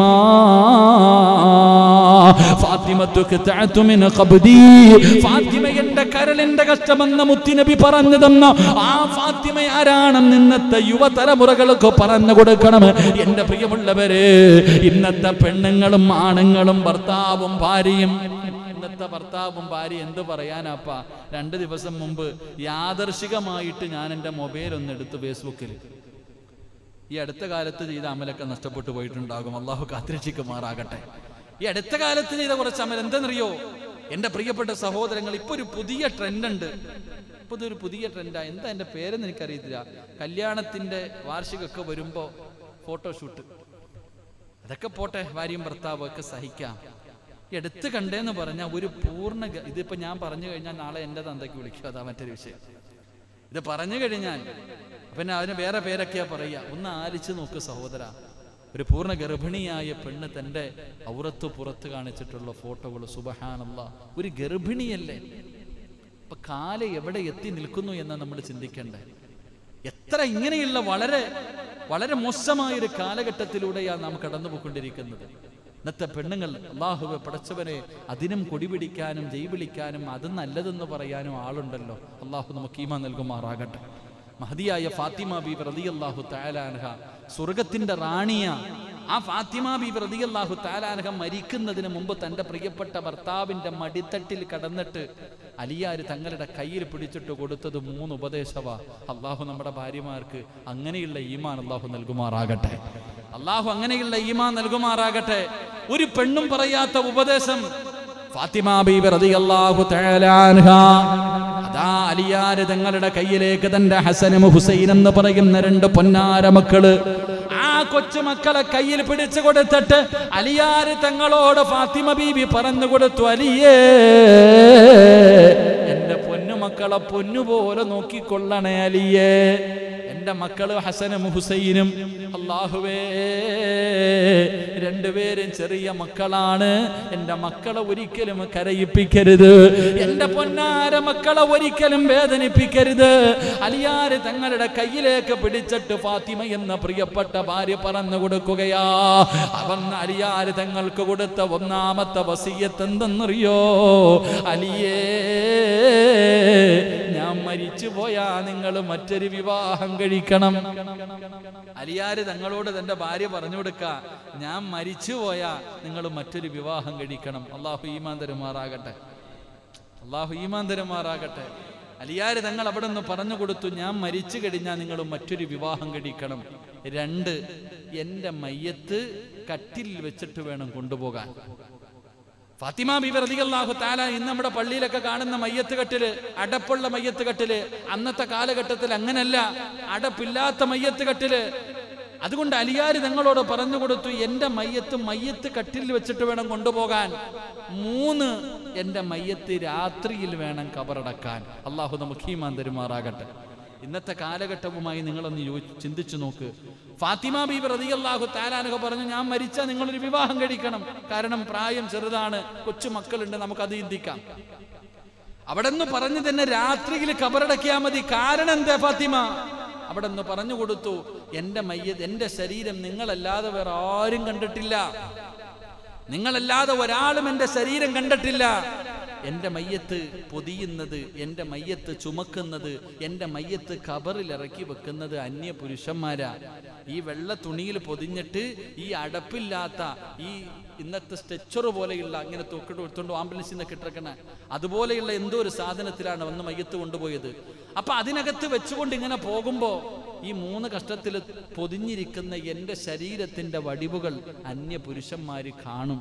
ഫാത്തിമത്തു ഖിത്അത്തു മിൻ ഖബ്ദി ഫാത്തിമ എന്റെ കരളിന്റെ കഷ്ടമെന്ന മുത്തിനബി പറഞ്ഞു തന്ന ആ ഫാത്തിമ ആരാണെന്ന് ഇന്നത്തെ യുവതലമുറകൾക്ക് പറഞ്ഞു കൊടുക്കണം എന്റെ പ്രിയമുള്ളവര് ഇന്നത്തെ പെണ്ണുങ്ങളും ആണുങ്ങളും ഭർത്താവും ഭാര്യയും ഇന്നത്തെ ഭർത്താവും ഭാര്യ എന്ത് പറയാനാപ്പാ രണ്ട് ദിവസം മുമ്പ് യാദർശികമായിട്ട് ഞാൻ എൻ്റെ മൊബൈൽ ഒന്ന് എടുത്തു ഫേസ്ബുക്കിൽ ഈ അടുത്ത കാലത്ത് ചെയ്ത അമലൊക്കെ നഷ്ടപ്പെട്ടു പോയിട്ടുണ്ടാകും അള്ളാഹു കാത്തിരക്ഷിക്കുമാറാകട്ടെ ഈ അടുത്ത കാലത്ത് ചെയ്ത കുറച്ച് അമൽ എന്തെന്നറിയോ എൻ്റെ പ്രിയപ്പെട്ട സഹോദരങ്ങൾ ഇപ്പൊ ഒരു പുതിയ ട്രെൻഡ് ഉണ്ട് ഇപ്പൊ ഇതൊരു പുതിയ ട്രെൻഡാ എന്താ എൻ്റെ പേരെന്ന് എനിക്കറിയത്തില്ല കല്യാണത്തിന്റെ വാർഷികമൊക്കെ വരുമ്പോ ഫോട്ടോഷൂട്ട് അതൊക്കെ പോട്ടെ ഭാര്യയും ഭർത്താവും ഒക്കെ സഹിക്കാം ഈ അടുത്ത് കണ്ടേന്ന് പറഞ്ഞാൽ ഒരു പൂർണ്ണ ഗ- ഇതിപ്പോ ഞാൻ പറഞ്ഞു കഴിഞ്ഞാൽ നാളെ എൻ്റെ തന്തയ്ക്ക് വിളിക്കും അതാ മറ്റൊരു വിഷയം ഇത് പറഞ്ഞു കഴിഞ്ഞാൽ പിന്നെ അതിന് വേറെ പേരൊക്കെയാ പറയുക ഒന്ന് ആലിച്ചു നോക്ക് സഹോദര ഒരു പൂർണ്ണ ഗർഭിണിയായ പെണ്ണ് തന്റെ ഔറത്ത് പുറത്ത് കാണിച്ചിട്ടുള്ള ഫോട്ടോകൾ സുബഹാനല്ല ഒരു ഗർഭിണിയല്ലേ അപ്പൊ കാല എവിടെ എത്തി നിൽക്കുന്നു എന്ന് നമ്മൾ ചിന്തിക്കണ്ടേ എത്ര ഇങ്ങനെയുള്ള വളരെ വളരെ മോശമായ ഒരു കാലഘട്ടത്തിലൂടെയാണ് നാം കടന്നു പോയിക്കൊണ്ടിരിക്കുന്നത് ഇന്നത്തെ പെണ്ണുങ്ങൾ അള്ളാഹുവെ പടച്ചവനെ അതിനും കൊടിപിടിക്കാനും ജയ് വിളിക്കാനും അത് നല്ലതെന്ന് പറയാനും ആളുണ്ടല്ലോ അള്ളാഹു നമുക്ക് ഈമ നൽകുമാറാകട്ടെ മഹദിയായ ഫാത്തിമ ബീബ് റളിയല്ലാഹു തആലാൻഹ സ്വർഗത്തിന്റെ റാണിയ ആ ഫാത്തിമ ബീബ് റളിയല്ലാഹു തആലാൻഹ മരിക്കുന്നതിന് മുമ്പ് തന്റെ പ്രിയപ്പെട്ട ഭർത്താവിന്റെ മടിത്തട്ടിൽ കടന്നിട്ട് അലിയാര് തങ്ങളുടെ കയ്യിൽ പിടിച്ചിട്ട് കൊടുത്തത് മൂന്ന് ഉപദേശവ അള്ളാഹു നമ്മുടെ ഭാര്യമാർക്ക് അങ്ങനെയുള്ള ഈമാൻ അള്ളാഹു നൽകുമാറാകട്ടെ അള്ളാഹു അങ്ങനെയുള്ള ഈമാൻ നൽകുമാറാകട്ടെ ഒരു പെണ്ണും പറയാത്ത ഉപദേശം ഫാത്തിമ ബീബി റളിയല്ലാഹു തആല അൻഹ അതാ അലിയാര് തങ്ങളുടെ കയ്യിലേക്ക് തന്റെ ഹസനും ഹുസൈൻ എന്ന് പറയുന്ന രണ്ട് പൊന്നാര മക്കള് ആ കൊച്ചുമക്കളെ കയ്യിൽ പിടിച്ചു കൊടുത്തിട്ട് അലിയാര് തങ്ങളോട് ഫാത്തിമ ബീബി പറഞ്ഞു കൊടുത്തു അലിയേ എന്റെ പൊന്നുമക്കളെ പൊന്നുപോലെ നോക്കിക്കൊള്ളണേ അലിയേ എന്റെ മക്കള് ഹസനും ഹുസൈനും അള്ളാഹുവേ രണ്ടുപേരും ചെറിയ മക്കളാണ് എന്റെ മക്കളെ ഒരിക്കലും കരയിപ്പിക്കരുത് എന്റെ പൊന്നാര മക്കളെ ഒരിക്കലും വേദനിപ്പിക്കരുത് അലിയാര് തങ്ങളുടെ കയ്യിലേക്ക് പിടിച്ചിട്ട് ഫാത്തിമ എന്ന പ്രിയപ്പെട്ട ഭാര്യ പറഞ്ഞു കൊടുക്കുകയാ അവൻ അലിയാര് തങ്ങൾക്ക് കൊടുത്ത ഒന്നാമത്തെ വസീയത്ത് എന്തെന്നറിയോ അലിയേ ഞാൻ മരിച്ചു പോയാ നിങ്ങൾ മറ്റൊരു വിവാഹം കഴിക്കണം അലിയാര് തങ്ങളോട് തന്റെ ഭാര്യ പറഞ്ഞു കൊടുക്ക ഞാൻ മരിച്ചു പോയാ നിങ്ങൾ മറ്റൊരു വിവാഹം കഴിക്കണം അള്ളാഹു ഈമാൻ തരുമാറാകട്ടെ അള്ളാഹു ഈമാൻ തരുമാറാകട്ടെ അലിയാര് തങ്ങൾ അവിടെ നിന്ന് പറഞ്ഞു കൊടുത്തു ഞാൻ മരിച്ചു കഴിഞ്ഞാൽ നിങ്ങൾ മറ്റൊരു വിവാഹം കഴിക്കണം രണ്ട് എൻ്റെ മയ്യത്ത് കട്ടിൽ വെച്ചിട്ട് വേണം കൊണ്ടുപോകാൻ ഫാത്തിമ ബീബി റളിയല്ലാഹു താല ഇന്ന് നമ്മുടെ പള്ളിയിലൊക്കെ കാണുന്ന മയ്യത്ത് കെട്ടില് അടപ്പുള്ള മയ്യത്ത് കെട്ടില് അന്നത്തെ കാലഘട്ടത്തിൽ അങ്ങനല്ല അടപ്പില്ലാത്ത മയ്യത്ത് കെട്ടില് അതുകൊണ്ട് അലിയാര് ഞങ്ങളോട് പറഞ്ഞു കൊടുത്തു എന്റെ മയ്യത്ത് മയ്യത്ത് കട്ടിൽ വെച്ചിട്ട് വേണം കൊണ്ടുപോകാൻ മൂന്ന് എന്റെ മയ്യത്ത് രാത്രിയിൽ വേണം കബറടക്കാൻ അള്ളാഹു നമുക്ക് ഈമാൻ തരുമാറാകട്ടെ ഇന്നത്തെ കാലഘട്ടവുമായി നിങ്ങളൊന്ന് യോജി ചിന്തിച്ചു നോക്ക് ഫാത്തിമ ബീബി റളിയല്ലാഹു താലാനൊക്കെ പറഞ്ഞു ഞാൻ മരിച്ചാൽ നിങ്ങളൊരു വിവാഹം കഴിക്കണം കാരണം പ്രായം ചെറുതാണ് കൊച്ചു മക്കളുണ്ട് നമുക്കത് ചിന്തിക്കാം അവിടെ നിന്ന് പറഞ്ഞു തന്നെ രാത്രിയിൽ കബറടക്കിയാൽ മതി കാരണം എന്താ ഫാത്തിമ അവിടെ നിന്ന് പറഞ്ഞു കൊടുത്തു എന്റെ മയ്യത് എന്റെ ശരീരം നിങ്ങളല്ലാതെ വേറെ ആരും കണ്ടിട്ടില്ല നിങ്ങളല്ലാതെ ഒരാളും എന്റെ ശരീരം കണ്ടിട്ടില്ല എന്റെ മയ്യത്ത് പൊതിയുന്നത് എന്റെ മയ്യത്ത് ചുമക്കുന്നത് എന്റെ മയ്യത്ത് കബറിൽ ഇറക്കി വെക്കുന്നത് അന്യ പുരുഷന്മാരാ ഈ വെള്ള തുണിയിൽ പൊതിഞ്ഞിട്ട് ഈ അടപ്പില്ലാത്ത ഈ ഇന്നത്തെ സ്ട്രെച്ചർ പോലെയുള്ള ഇങ്ങനെ തൊക്കിട്ട് എടുത്തോണ്ട് ആംബുലൻസിൽ നിന്ന് കിട്ടക്കണ അതുപോലെയുള്ള എന്തോ ഒരു സാധനത്തിലാണ് വന്ന് മയ്യത്ത് കൊണ്ടുപോയത് അപ്പൊ അതിനകത്ത് വെച്ചുകൊണ്ട് ഇങ്ങനെ പോകുമ്പോ ഈ മൂന്ന് കഷ്ടത്തിൽ പൊതിഞ്ഞിരിക്കുന്ന എന്റെ ശരീരത്തിന്റെ വടിവുകൾ അന്യ പുരുഷന്മാര് കാണും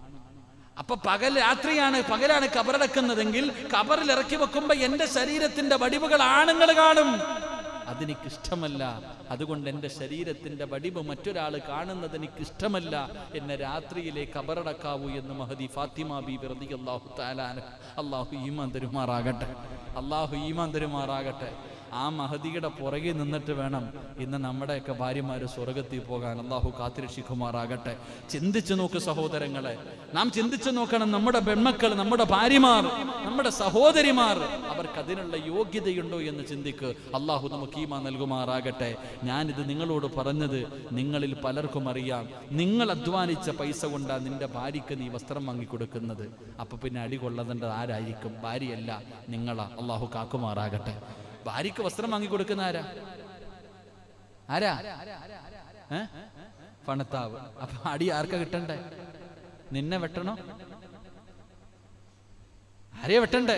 അപ്പൊ പകൽ രാത്രിയാണ് പകലാണ് കബറടക്കുന്നതെങ്കിൽ കബറിൽ ഇറക്കി വെക്കുമ്പോ എന്റെ ശരീരത്തിന്റെ വടിവുകൾ ആണുങ്ങൾ കാണും അതെനിക്ക് ഇഷ്ടമല്ല അതുകൊണ്ട് എൻ്റെ ശരീരത്തിന്റെ വടിവ് മറ്റൊരാൾ കാണുന്നത് എനിക്ക് ഇഷ്ടമല്ല എന്നെ രാത്രിയിലെ കബറടക്കാവൂ എന്ന് മഹദി ഫാത്തിമ ബി വെറുതെ അള്ളാഹു താലാന അള്ളാഹു ഈമാൻ തരുമാറാകട്ടെ അള്ളാഹു ഈമാൻ തരുമാറാകട്ടെ ആ മഹദിയുടെ പുറകെ നിന്നിട്ട് വേണം ഇന്ന് നമ്മുടെയൊക്കെ ഭാര്യമാര് സ്വർഗത്തിൽ പോകാൻ അള്ളാഹു കാത്തിരക്ഷിക്കുമാറാകട്ടെ ചിന്തിച്ചു നോക്ക് സഹോദരങ്ങളെ നാം ചിന്തിച്ചു നോക്കണം നമ്മുടെ പെൺമക്കൾ നമ്മുടെ ഭാര്യമാർ നമ്മുടെ സഹോദരിമാർ അവർക്ക് അതിനുള്ള യോഗ്യതയുണ്ടോ എന്ന് ചിന്തിക്ക് അള്ളാഹു നമുക്ക് ഈമ നൽകുമാറാകട്ടെ ഞാനിത് നിങ്ങളോട് പറഞ്ഞത് നിങ്ങളിൽ പലർക്കും അറിയാം നിങ്ങൾ അധ്വാനിച്ച പൈസ കൊണ്ടാണ് നിന്റെ ഭാര്യയ്ക്ക് നീ വസ്ത്രം വാങ്ങിക്കൊടുക്കുന്നത് അപ്പൊ പിന്നെ അടി കൊള്ളതേണ്ടത് ആരായിരിക്കും ഭാര്യയല്ല നിങ്ങളാ അള്ളാഹു കാക്കുമാറാകട്ടെ ഭാര്യയ്ക്ക് വസ്ത്രം വാങ്ങിക്കൊടുക്കുന്ന ആരാ ആരാ ഏ പണത്താവ് അപ്പൊ അടി ആർക്കാ കിട്ടണ്ടേ നിന്നെ വെട്ടണോ ആരെയാ വെട്ടണ്ടേ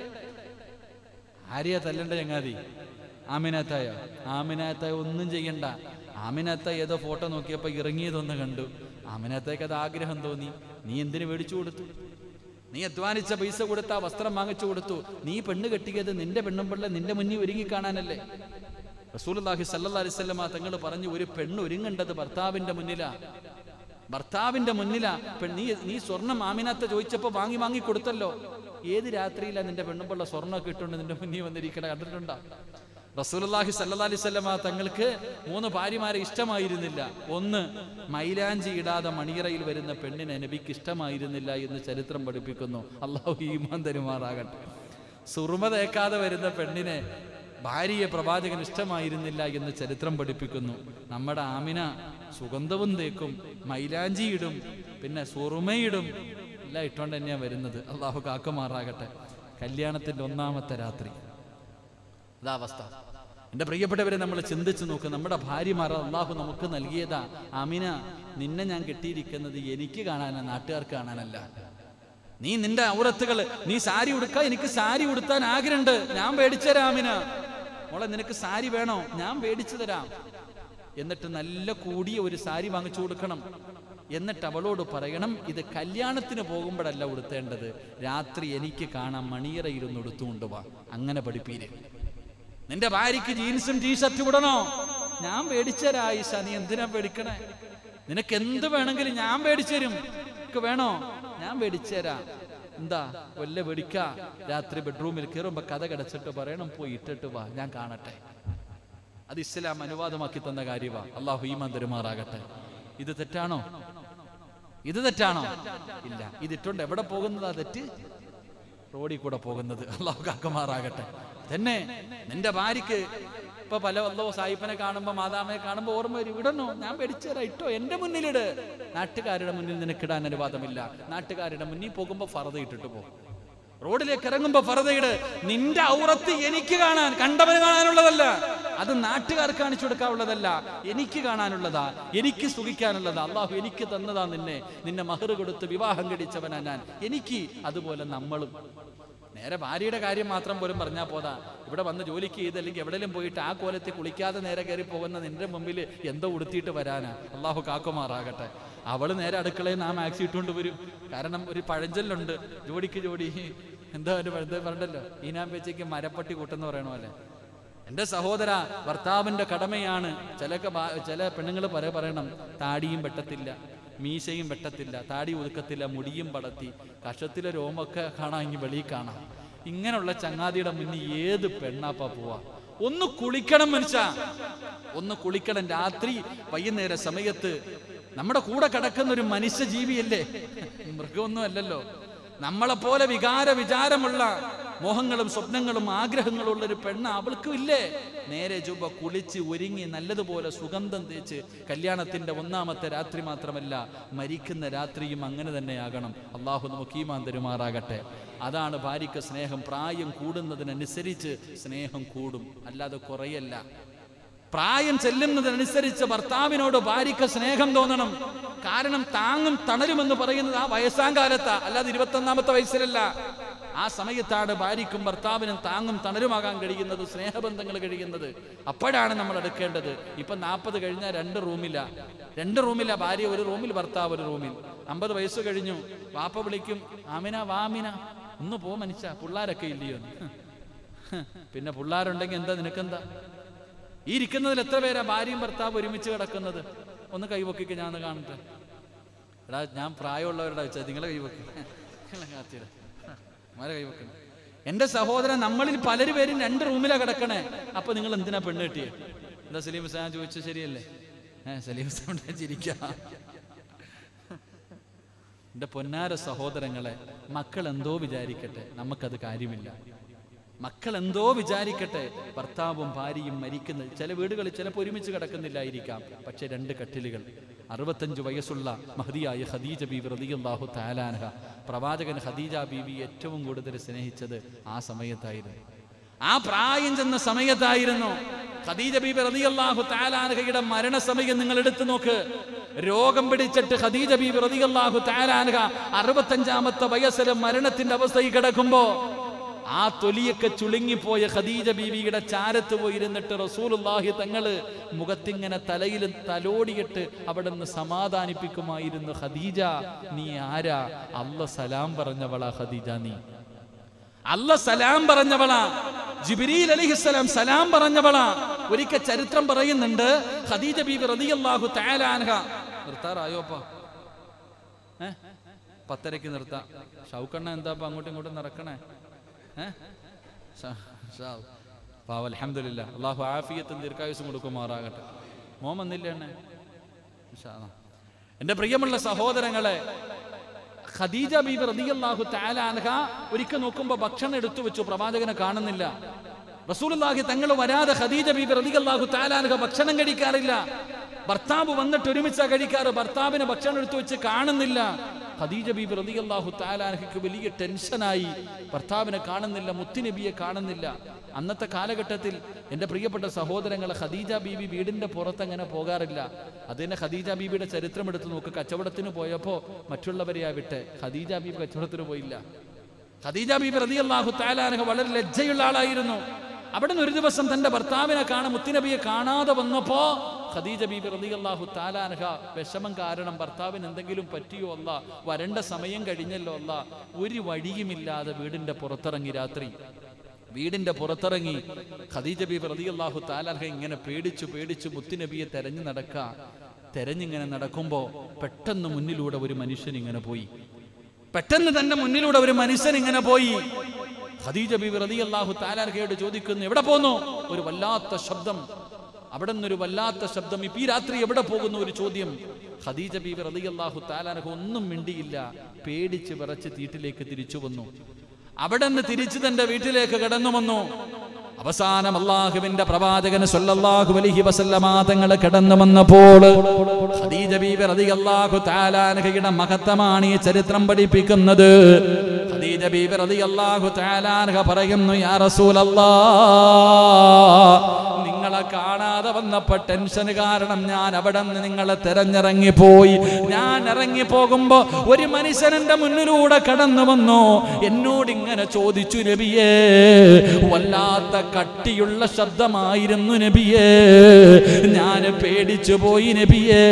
ആരെയാ തല്ലണ്ട ചങ്ങാതി ആമിനാത്തായ ആമിനാത്തായ ഒന്നും ചെയ്യണ്ട ആമിനാത്തായ ഏതോ ഫോട്ടോ നോക്കിയപ്പോ ഇറങ്ങിയതൊന്ന് കണ്ടു ആമിനാത്തായ്ക്ക് അത് ആഗ്രഹം തോന്നി നീ എന്തിനു മേടിച്ചു കൊടുത്തു നീ അധ്വാനിച്ച പൈസ കൊടുത്ത വസ്ത്രം വാങ്ങിച്ചു കൊടുത്തു നീ പെണ്ണ് കെട്ടിയത് നിന്റെ പെണ്ണും പിള്ള നിന്റെ മുന്നിൽ ഒരുങ്ങി കാണാനല്ലേ റസൂലുള്ളാഹി സല്ലല്ലാഹു അലൈഹി വസല്ലമ തങ്ങൾ പറഞ്ഞു ഒരു പെണ്ണ് ഒരുങ്ങേണ്ടത് ഭർത്താവിന്റെ മുന്നിലാ ഭർത്താവിന്റെ മുന്നിലാ പെൺ നീ നീ സ്വർണം ആമിനാത്ത ചോദിച്ചപ്പോ വാങ്ങി വാങ്ങി കൊടുത്തല്ലോ ഏത് രാത്രിയിലാ നിന്റെ പെണ്ണുമ്പുള്ള സ്വർണ്ണമൊക്കെ ഇട്ടുകൊണ്ട് നിന്റെ മുന്നിൽ വന്നിരിക്കണ കണ്ടിട്ടുണ്ടോ റസൂലുള്ളാഹി സല്ലല്ലാഹു അലൈഹി വസല്ലമ തങ്ങൾക്ക് മൂന്ന് ഭാര്യമാരെ ഇഷ്ടമായിരുന്നില്ല ഒന്ന് മൈലാഞ്ചി ഇടാതെ മണിയറയിൽ വരുന്ന പെണ്ണിനെ നബിക്ക് ഇഷ്ടമായിരുന്നില്ല എന്ന് ചരിത്രം പഠിപ്പിക്കുന്നു അള്ളാഹു ഈമാൻ തരുമാറാകട്ടെ സുറുമ തേക്കാതെ വരുന്ന പെണ്ണിനെ ഭാര്യയെ പ്രവാചകൻ ഇഷ്ടമായിരുന്നില്ല എന്ന് ചരിത്രം പഠിപ്പിക്കുന്നു നമ്മുടെ ആമിന സുഗന്ധവും തേക്കും മൈലാഞ്ചി ഇടും പിന്നെ സുറുമയിടും എല്ലാം ഇട്ടുകൊണ്ട് തന്നെയാണ് വരുന്നത് അള്ളാഹു കാക്കുമാറാകട്ടെ കല്യാണത്തിന്റെ ഒന്നാമത്തെ രാത്രി അതാ അവസ്ഥ എന്റെ പ്രിയപ്പെട്ടവരെ നമ്മൾ ചിന്തിച്ചു നോക്ക് നമ്മുടെ ഭാര്യമാർ അള്ളാഹു നമുക്ക് നൽകിയതാ അമിന നിന്നെ ഞാൻ കെട്ടിയിരിക്കുന്നത് എനിക്ക് കാണാനാ നാട്ടുകാർക്ക് കാണാനല്ല നീ നിന്റെ ഔറത്തുകൾ നീ സാരി ഉടുക്ക എനിക്ക് സാരി ഉടുത്താൻ ആഗ്രഹമുണ്ട് ഞാൻ മേടിച്ചരാം അമിന മോളെ നിനക്ക് സാരി വേണോ ഞാൻ മേടിച്ചു തരാം എന്നിട്ട് നല്ല കൂടിയ ഒരു സാരി വാങ്ങിച്ചു കൊടുക്കണം എന്നിട്ട് അവളോട് പറയണം ഇത് കല്യാണത്തിന് പോകുമ്പോഴല്ല ഉടുത്തേണ്ടത് രാത്രി എനിക്ക് കാണാൻ മണിയറയിരുന്ന് ഉടുത്തുകൊണ്ട് വാ അങ്ങനെ പഠിപ്പീര് നിന്റെ ഭാര്യയ്ക്ക് ജീൻസും ടീഷർട്ടും ഇടണോ ഞാൻ പേടിച്ചരാ ആയിഷ നീ എന്തിനാ പേടിക്കണേ നിനക്ക് എന്ത് വേണമെങ്കിലും ഞാൻ പേടിച്ചു തരും നിനക്ക് വേണോ ഞാൻ പേടിച്ചരാ എന്താ വല്ല വെടിക്ക രാത്രി ബെഡ്റൂമിൽ കയറുമ്പോ കഥ കിടച്ചിട്ട് പറയണം പോയി ഇട്ടിട്ട് വാ ഞാൻ കാണട്ടെ അത് ഇസ്ലാം അനുവാദമാക്കി തന്ന കാര്യവാ അള്ളാഹു ഈമാൻ തരുമാറാകട്ടെ ഇത് തെറ്റാണോ ഇത് തെറ്റാണോ ഇല്ല ഇതിട്ടുണ്ട് എവിടെ പോകുന്നതാ തെറ്റ് റോഡിൽ കൂടെ പോകുന്നത് അള്ളാഹു കാക്കുമാറാകട്ടെ തന്നെ നിന്റെ ഭാര്യക്ക് ഇപ്പൊ പല വല്ലോ സായിപ്പനെ കാണുമ്പോ മാതാമയെ കാണുമ്പോ ഓർമ്മ വരും ഇടണോ ഞാൻ പേടിച്ചേരാ ഇട്ടോ എന്റെ മുന്നിലിട് നാട്ടുകാരുടെ മുന്നിൽ നിനക്ക് ഇടാൻ അനുവാദമില്ല നാട്ടുകാരുടെ മുന്നിൽ പോകുമ്പോ ഫറത ഇട്ടിട്ട് പോകും റോഡിലേക്ക് ഇറങ്ങുമ്പോ ഫറതയിട് നിന്റെ ഔറത്ത് എനിക്ക് കാണാൻ കണ്ടവന് കാണാനുള്ളതല്ല അത് നാട്ടുകാർക്ക് കാണിച്ചു കൊടുക്കാനുള്ളതല്ല എനിക്ക് കാണാനുള്ളതാ എനിക്ക് സുഖിക്കാനുള്ളതാ അള്ളാഹു എനിക്ക് തന്നതാ നിന്നെ നിന്നെ മഹർ കൊടുത്ത് വിവാഹം കഴിച്ചവനാ ഞാൻ എനിക്ക് അതുപോലെ നമ്മളും നേരെ ഭാര്യയുടെ കാര്യം മാത്രം പോലും പറഞ്ഞാൽ പോതാ ഇവിടെ വന്ന് ജോലിക്ക് ചെയ്ത് അല്ലെങ്കിൽ എവിടെയെങ്കിലും പോയിട്ട് ആ കോലത്തിൽ കുളിക്കാതെ നേരെ കയറി പോകുന്ന നിന്റെ മുമ്പിൽ എന്തോ ഉടുത്തിയിട്ട് വരാനാ അള്ളാഹു കാക്കുമാറാകട്ടെ അവള് നേരെ അടുക്കളയിൽ നാം മാക്സി ഇട്ടുകൊണ്ട് വരും കാരണം ഒരു പഴഞ്ചൊല്ലുണ്ട് ജോഡിക്ക് ജോഡി എന്താ ഒരു പഴഞ്ചൊല്ല് പറഞ്ഞല്ലോ ഈനാം പേച്ചയ്ക്ക് മരപ്പട്ടി കൂട്ടെന്ന് പറയണ പോലെ എന്റെ സഹോദര ഭർത്താവിന്റെ കടമയാണ് ചില ചില പെണ്ണുങ്ങൾ പറ പറയണം താടിയും വെട്ടത്തില്ല മീശയും വെട്ടത്തില്ല താടി ഒതുക്കത്തില്ല മുടിയും പടത്തി കഷത്തിലെ രോമൊക്കെ കാണാം ഇനി വെളിയിൽ കാണാം ഇങ്ങനെയുള്ള ചങ്ങാതിയുടെ മുന്നിൽ ഏത് പെണ്ണാപ്പാ പോവാ ഒന്ന് കുളിക്കണം മനുഷ്യ ഒന്ന് കുളിക്കണം രാത്രി വൈകുന്നേര സമയത്ത് നമ്മുടെ കൂടെ കിടക്കുന്ന ഒരു മനുഷ്യ ജീവിയല്ലേ മൃഗമൊന്നും അല്ലല്ലോ നമ്മളെപ്പോലെ വികാര വിചാരമുള്ള മോഹങ്ങളും സ്വപ്നങ്ങളും ആഗ്രഹങ്ങളും ഉള്ള ഒരു പെണ്ണ് അവൾക്കും ഇല്ലേ നേരെ ചുവ കുളിച്ച് ഒരുങ്ങി നല്ലതുപോലെ സുഗന്ധം തേച്ച് കല്യാണത്തിന്റെ ഒന്നാമത്തെ രാത്രി മാത്രമല്ല മരിക്കുന്ന രാത്രിയും അങ്ങനെ തന്നെയാകണം അള്ളാഹു നമുക്ക് ഈമാൻ തരുമാറാകട്ടെ അതാണ് ഭാര്യയ്ക്ക് സ്നേഹം പ്രായം കൂടുന്നതിനനുസരിച്ച് സ്നേഹം കൂടും അല്ലാതെ കുറയല്ല പ്രായം ചെല്ലുന്നതനുസരിച്ച് ഭർത്താവിനോട് ഭാര്യയ്ക്ക് സ്നേഹം തോന്നണം കാരണം താങ്ങും തണലുമെന്ന് പറയുന്നത് ആ വയസ്സാം കാലത്താ അല്ലാതെ ഇരുപത്തൊന്നാമത്തെ വയസ്സിലല്ല ആ സമയത്താണ് ഭാര്യയ്ക്കും ഭർത്താവിനും താങ്ങും തണലുമാകാൻ കഴിയുന്നത് സ്നേഹബന്ധങ്ങൾ കഴിയുന്നത് അപ്പോഴാണ് നമ്മൾ എടുക്കേണ്ടത് ഇപ്പൊ നാൽപ്പത് കഴിഞ്ഞാൽ രണ്ട് റൂമില്ല രണ്ട് റൂമില്ല ഭാര്യ ഒരു റൂമിൽ ഭർത്താവ് ഒരു റൂമിൽ അമ്പത് വയസ്സ് കഴിഞ്ഞു വാപ്പ വിളിക്കും ആമിന വാമിന ഒന്ന് പോ മനുഷ്യ പിള്ളാരൊക്കെ ഇല്ലയോ പിന്നെ പിള്ളാരുണ്ടെങ്കിൽ എന്താ നിനക്കെന്താ ഈ ഇരിക്കുന്നതിൽ എത്ര പേരാ ഭാര്യയും ഭർത്താവ് ഒരുമിച്ച് കിടക്കുന്നത് ഒന്ന് കൈവക്കിക്ക് ഞാൻ ഒന്ന് കാണട്ടെ എടാ ഞാൻ പ്രായമുള്ളവരുടെ വെച്ചാൽ നിങ്ങളെ കൈവക്കി മാരെ കൈവക്കണം എന്റെ സഹോദരൻ നമ്മളിൽ പലര് പേരും രണ്ട് റൂമിലാ കിടക്കണേ അപ്പൊ നിങ്ങൾ എന്തിനാ പെണ്ണ് കിട്ടിയേ എന്താ സലീം സാൻ ചോദിച്ചത് ശരിയല്ലേ ഏഹ് സലീം സാൻ ചിരിക്കാം എന്റെ പൊന്നാര സഹോദരങ്ങളെ മക്കൾ എന്തോ വിചാരിക്കട്ടെ നമുക്കത് കാര്യമില്ല മക്കൾ എന്തോ വിചാരിക്കട്ടെ ഭർത്താവും ഭാര്യയും മരിക്കുന്നത് ചില വീടുകളിൽ ചിലപ്പോൾ ഒരുമിച്ച് കിടക്കുന്നില്ലായിരിക്കാം പക്ഷെ രണ്ട് കട്ടിലുകൾ അറുപത്തഞ്ച് വയസ്സുള്ള മഹതിയായ ഖദീജ ബീബി റതിയല്ലാഹു താലാനഹ പ്രവാചകൻ ഖദീജ ബീബി ഏറ്റവും കൂടുതൽ സ്നേഹിച്ചത് ആ സമയത്തായിരുന്നു ആ പ്രായം ചെന്ന സമയത്തായിരുന്നു ഖദീജ ബീബി റതിയല്ലാഹു താലാനഹയുടെ മരണസമയം നിങ്ങൾ എടുത്തു നോക്ക് രോഗം പിടിച്ചിട്ട് ഖദീജ ബീബി റതിയല്ലാഹു താലാനഹ അറുപത്തഞ്ചാമത്തെ വയസ്സിൽ മരണത്തിന്റെ അവസ്ഥയിൽ കിടക്കുമ്പോ ആ തൊലിയൊക്കെ ചുളുങ്ങിപ്പോയ ഖദീജ ബീവിയുടെ ചാരത്ത് പോയിരുന്നിട്ട് റസൂലുള്ളാഹി തങ്ങള് മുഖത്തിങ്ങനെ തലയിൽ തലോടിയിട്ട് അവിടെ നിന്ന് സമാധാനിപ്പിക്കുമായിരുന്നു ഖദീജ നീ ആരാ അല്ല സലാം പറഞ്ഞവളാ ഖദീജ നീ അല്ല സലാം പറഞ്ഞവളാ ജിബിരിൽ അലിഹിസ്സലാം സലാം പറഞ്ഞവളാ ഒരിക്കൽ ചരിത്രം പറയുന്നുണ്ട് ഖദീജ ബീബി റളിയല്ലാഹു തആല അൻഹ നിർത്താറായോപ്പാ ഏ പത്തരയ്ക്ക് നിർത്താം ഷൗക്കണ്ണ എന്താ അങ്ങോട്ടും ഇങ്ങോട്ടും നടക്കണേ പാവ അലഹമില്ല അള്ളാഹു ആഫിയത്തും ദീർഘായുസും കൊടുക്കുമാറാകട്ടെ മോൻ വന്നില്ല എണ്ണേ എന്റെ പ്രിയമുള്ള സഹോദരങ്ങളെ ഖദീജ ബീബി റളിയല്ലാഹു തആല അൻഹ ഒരിക്കൽ നോക്കുമ്പോൾ ഭക്ഷണം എടുത്തു വെച്ചു പ്രവാചകനെ കാണുന്നില്ല റസൂലുള്ളാഹി തങ്ങൾ വരാതെ ഖദീജ ബീബി റളിയല്ലാഹു തആല അൻഹ ഭക്ഷണം കഴിക്കാറില്ല ഭർത്താവ് വന്നിട്ട് ഒരുമിച്ചാ കഴിക്കാറ് ഭർത്താവിന് ഭക്ഷണം എടുത്തു വെച്ച് കാണുന്നില്ല ഖദീജ ബീബി റളിയല്ലാഹു തആല അൻഹയ്ക്ക് വലിയ ടെൻഷനായി ഭർത്താവിനെ കാണുന്നില്ല മുത്തുനബിയെ കാണുന്നില്ല അന്നത്തെ കാലഘട്ടത്തിൽ എൻ്റെ പ്രിയപ്പെട്ട സഹോദരങ്ങളെ ഖദീജ ബീബി വീടിന്റെ പുറത്ത് അങ്ങനെ പോകാറില്ല അതിനെ ഖദീജ ബീബിയുടെ ചരിത്രം എടുത്ത് നോക്ക് കച്ചവടത്തിന് പോയപ്പോൾ മറ്റുള്ളവരെയാ വിട്ടെ ഖദീജ ബീബി കച്ചവടത്തിന് പോയില്ല ഖദീജ ബീബി റളിയല്ലാഹു തആല അൻഹ വളരെ ലജ്ജയുള്ള ആളായിരുന്നു അവിടെ നിന്ന് ഒരു ദിവസം തന്റെ ഭർത്താവിനെ കാണാൻ മുത്തുനബിയെ കാണാതെ വന്നപ്പോ ഖദീജ ബീബി റളിയല്ലാഹു താലാനഹ വിഷമം കാരണം ഭർത്താവിന് എന്തെങ്കിലും പറ്റിയോ അല്ല വരണ്ട സമയം കഴിഞ്ഞല്ലോ അല്ല ഒരു വഴിയുമില്ലാതെ വീടിന്റെ പുറത്തിറങ്ങി രാത്രി വീടിന്റെ പുറത്തിറങ്ങി ഖദീജ ബീബി റളിയല്ലാഹു താലാനഹ ഇങ്ങനെ പേടിച്ചു പേടിച്ചു മുത്തുനബിയെ തെരഞ്ഞു നടക്ക തെരഞ്ഞിങ്ങനെ നടക്കുമ്പോ പെട്ടെന്ന് മുന്നിലൂടെ ഒരു മനുഷ്യൻ ഇങ്ങനെ പോയി പെട്ടെന്ന് തന്റെ മുന്നിലൂടെ ഒരു മനുഷ്യൻ ഇങ്ങനെ പോയി ഖദീജ ബീബി റളിയല്ലാഹു താലാർഹയോട് ചോദിക്കുന്നു എവിടെ പോന്നു ഒരു വല്ലാത്ത ശബ്ദം അവിടെ നിന്നൊരു വല്ലാത്ത ശബ്ദം ഇപ്പൊ ഈ രാത്രി എവിടെ പോകുന്നു ഒരു ചോദ്യം ഖദീജ ബീബി റളിയല്ലാഹു താലാർഹ ഒന്നും മിണ്ടിയില്ല പേടിച്ച് വിറച്ച് തീട്ടിലേക്ക് തിരിച്ചു വന്നു അവിടെ നിന്ന് തിരിച്ചു തന്റെ വീട്ടിലേക്ക് കടന്നു വന്നു അവസാനം അള്ളാഹുവിന്റെ പ്രവാചകന് സല്ലല്ലാഹു അലൈഹി വസല്ലമ തങ്ങൾ കടന്നു വന്നപ്പോൾ ഖദീജ ബീബി റളിയല്ലാഹു തആലാനഹയുടെ മഹത്വമാണ് ഈ ചരിത്രം പഠിപ്പിക്കുന്നത് ഖദീജ ഖദീജ ബീബി റളിയല്ലാഹു തആല അൻഹ പറയുന്നു യാ റസൂലല്ലാ നിങ്ങളെ കാണാതെ വന്നപ്പോ ടെൻഷൻ കാരണം ഞാൻ അവിടെ നിന്ന് നിങ്ങളെ തെരഞ്ഞിറങ്ങി പോയി ഞാൻ ഇറങ്ങി പോകുമ്പോ ഒരു മനുഷ്യൻ എന്റെ മുന്നിലൂടെ കടന്നു വന്നു എന്നോട് ഇങ്ങനെ ചോദിച്ചു നബിയേ വല്ലാത്ത കട്ടിയുള്ള ശബ്ദമായിരുന്നു നബിയേ ഞാൻ പേടിച്ചു പോയി നബിയേ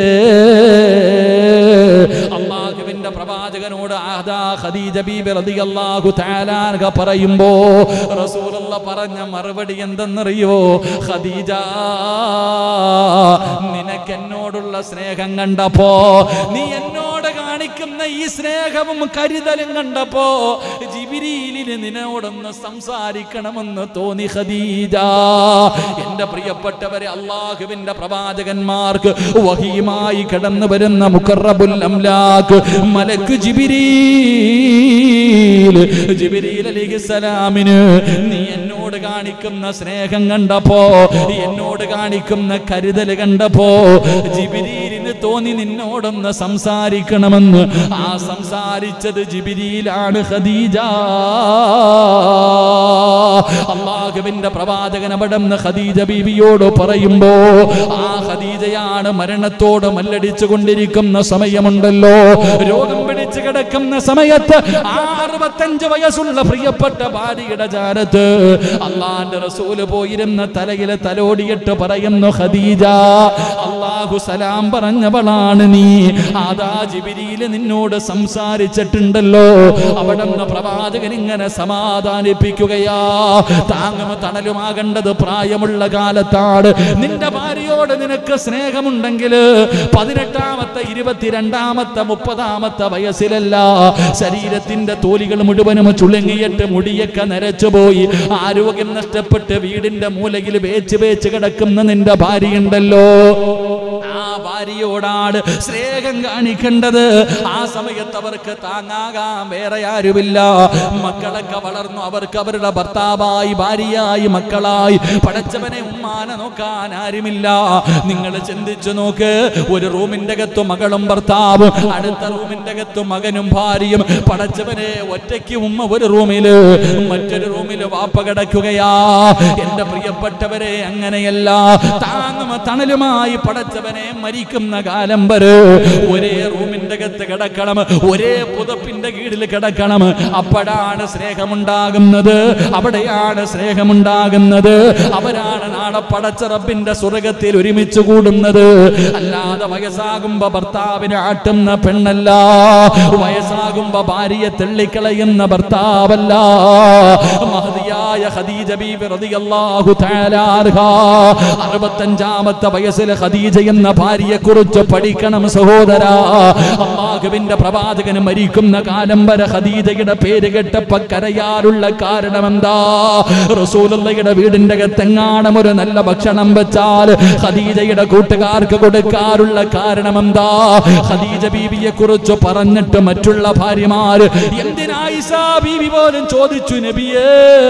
അള്ളാഹുവിന്റെ പ്രവാചകനോട് ആദാ ഖദീജ ബീബി റളിയല്ലാഹു തആല അൻഹ പറയുമ്പോ റസൂലുള്ള പറഞ്ഞ മറുപടി എന്തെന്നറിയോ ഖദീജ നിനക്ക് എന്നോടുള്ള സ്നേഹം കണ്ടപ്പോ നീ എന്നോട് കാണിക്കുന്ന ഈ സ്നേഹവും കരുതലും കണ്ടപ്പോ ജിബിരിയിലിന് നിന്നോടൊന്ന് സംസാരിക്കണമെന്ന് തോന്നി ഖദീജ എന്റെ പ്രിയപ്പെട്ടവരെ അള്ളാഹുവിന്റെ പ്രവാചകന്മാർക്ക് വഹിയുമായി കടന്നു വരുന്ന മുഖറബുൽ അംലാക്ക് മലക്ക് ജിബിരീൽ ജിബിരീൽ അലിഹിസലാമിന് നീ എന്നോട് കാണിക്കുന്ന സ്നേഹം കണ്ടപ്പോ എന്നോട് കാണിക്കുന്ന കരുതൽ കണ്ടപ്പോ ജിബിരീലിന് തോന്നി നിന്നോടൊന്ന് സംസാരിക്കണമെന്ന് ആ സംസാരിച്ചത് ജിബിരിയിലാണ് ഖദീജ അള്ളാഹുവിന്റെ പ്രവാചകൻ അവിടെ നിന്ന് ഖദീജ ബീവിയോട് പറയുമ്പോ ആ ഖദീജയാണ് മരണത്തോട് മല്ലടിച്ചു കൊണ്ടിരിക്കുന്ന സമയമുണ്ടല്ലോ രോഗം പിടിച്ചു കിടക്കുന്ന സമയത്ത് ആ അറുപത്തഞ്ച് വയസ്സുള്ള പ്രിയപ്പെട്ട ഭാര്യയുടെ ചാരത്ത് അള്ളാന്റെ റസൂല് പോയിരുന്ന തലയിലെ തലോടിയിട്ട് പറയുന്നു ഖദീജ അള്ളാഹു സലാം പറഞ്ഞവളാണ് നീ ആദാ ജിബിരിയില് നിന്നോട് സംസാരിച്ചിട്ടുണ്ടല്ലോ അവിടെ നിന്ന് പ്രവാചകൻ ഇങ്ങനെ സമാധാനിപ്പിക്കുകയാ താങ്ങും തണലുമാകേണ്ടത് പ്രായമുള്ള കാലത്താണ് നിന്റെ ഭാര്യയോട് നിനക്ക് സ്നേഹമുണ്ടെങ്കിൽ പതിനെട്ടാമത്തെ ഇരുപത്തിരണ്ടാമത്തെ മുപ്പതാമത്തെ വയസ്സിലല്ല ശരീരത്തിന്റെ തോലികൾ മുഴുവനും ചുളുങ്ങിയിട്ട് മുടിയൊക്കെ നരച്ചുപോയി ആരോഗ്യം നഷ്ടപ്പെട്ട് വീടിന്റെ മൂലയിൽ വേച്ച് വേച്ച് കിടക്കുന്ന നിന്റെ ഭാര്യയുണ്ടല്ലോ ആ ഭാര്യയോടാണ് സ്നേഹം കാണിക്കേണ്ടത് ആ സമയത്ത് അവർക്ക് താങ്ങാകാൻ വേറെ ആരുമില്ല മക്കളൊക്കെ വളർന്നു അവർക്ക് അവരുടെ ഭർത്താവായി ഭാര്യയായി മക്കളായി പടച്ചവനെ ഉമ്മാനെ നോക്കാൻ ആരുമില്ല നിങ്ങൾ ചിന്തിച്ചു നോക്ക് ഒരു റൂമിന്റെ അകത്ത് മകളും ഭർത്താവും അടുത്ത റൂമിന്റെ അകത്ത് മകനും ഭാര്യയും പടച്ചവനെ ഒറ്റയ്ക്ക് ഉമ്മ ഒരു റൂമില് മറ്റൊരു റൂമില് വാപ്പ കിടക്കുകയാ എന്റെ പ്രിയപ്പെട്ടവരെ അങ്ങനെയല്ല താങ്ങും തണലുമായി പടച്ചവനെ മരിക്കുന്ന കാലം വരെ ഒരേ റൂമിന്റെ അകത്ത് കിടക്കണം ഒരേ പുതപ്പിന്റെ കീഴിൽ കിടക്കണം അപ്പോഴാണ് സ്നേഹമുണ്ടാകുന്നത് അവിടെയാണ് സ്നേഹമുണ്ടാകുന്നത് അവരാണ് നാളെ പടച്ച റബ്ബിന്റെ സ്വർഗത്തിൽ ഒരുമിച്ച് കൂടുന്നത് അല്ലാതെ വയസ്സാകുമ്പോ ഭർത്താവിനെ ആട്ടുന്ന പെണ്ണല്ല വയസ്സാകുമ്പോ ഭാര്യയെ തള്ളിക്കളയുന്ന ഭർത്താവല്ല മഹതിയായ ഖദീജ ബീബി റളിയല്ലാഹു തആല അൻഹാ അറുപത്തഞ്ചാമത്തെ വയസ്സിൽ ഖദീജ എന്ന ഭാര്യയെ കുറിച്ച് പഠിക്കണം സഹോദര അള്ളാഹുവിന്റെ പ്രവാചകന് മരിക്കുന്ന കാലം വരെ ഖദീജയുടെ പേര് കേട്ടപ്പോ കരയാറുള്ള കാരണം എന്താ റസൂലുള്ളയുടെ വീടിന്റെ അകത്തെങ്ങാണം ഒരു നല്ല ഭക്ഷണം വെച്ചാൽ ഖദീജയുടെ കൂട്ടുകാർക്ക് കൊടുക്കാറുള്ള കാരണം എന്താ ഖദീജ ബീവിയെ കുറിച്ച് പറഞ്ഞിട്ട് മറ്റുള്ള ഭാര്യമാര് എന്തിനായിഷ ബീവി പോലും ചോദിച്ചു നബിയേ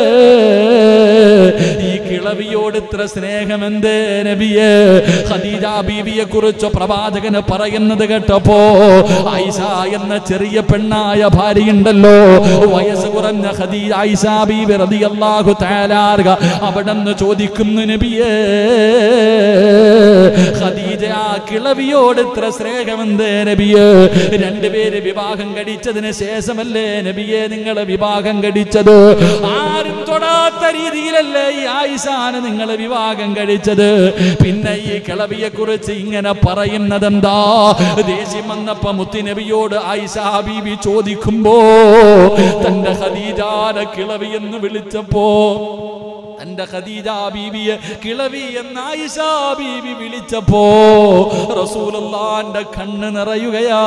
ഈ കിളവിയോട് ഇത്ര സ്നേഹം എന്തേ നബിയേ ഖദീജ ബീവിയെ കുറിച്ച് പ്രവാചകന് പറയുന്നത് കേട്ടപ്പോ ഐഷ എന്ന ചെറിയ പെണ്ണായ ഭാര്യയുണ്ടല്ലോ വയസ്സ് കുറഞ്ഞ ഖദീജ ഐഷ ബീവി റളിയല്ലാഹു തആല അൻഹ അവിടെന്ന് ചോദിക്കുന്നു നബിയേ ഖദീജ ആ കിളവിയോട് ഇത്ര സ്നേഹമെന്തേ നബിയേ രണ്ടുപേര് വിവാഹം കഴിച്ചതിന് ശേഷമല്ലേ നബിയെ നിങ്ങൾ വിവാഹം കഴിച്ചത് ആരും തൊടാത്ത രീതിയിലല്ലേ ഈ ആയിഷാന് നിങ്ങൾ വിവാഹം കഴിച്ചത് പിന്നെ ഈ കിളവിയെ കുറിച്ച് ഇങ്ങനെ പറയുന്നത് എന്താ ദേഷ്യം വന്നപ്പോ മുത്തുനബിയോട് ആയിഷ ബീബി ചോദിക്കുമ്പോ തന്റെ ഖദീജാന കിളവി എന്ന് വിളിച്ചപ്പോ തന്റെ ഖദീജ ബീവിയെ കിളവി എന്ന ആയിഷ ബീവി വിളിച്ചപ്പോ റസൂലുള്ളാന്റെ കണ്ണ് നിറയുകയാ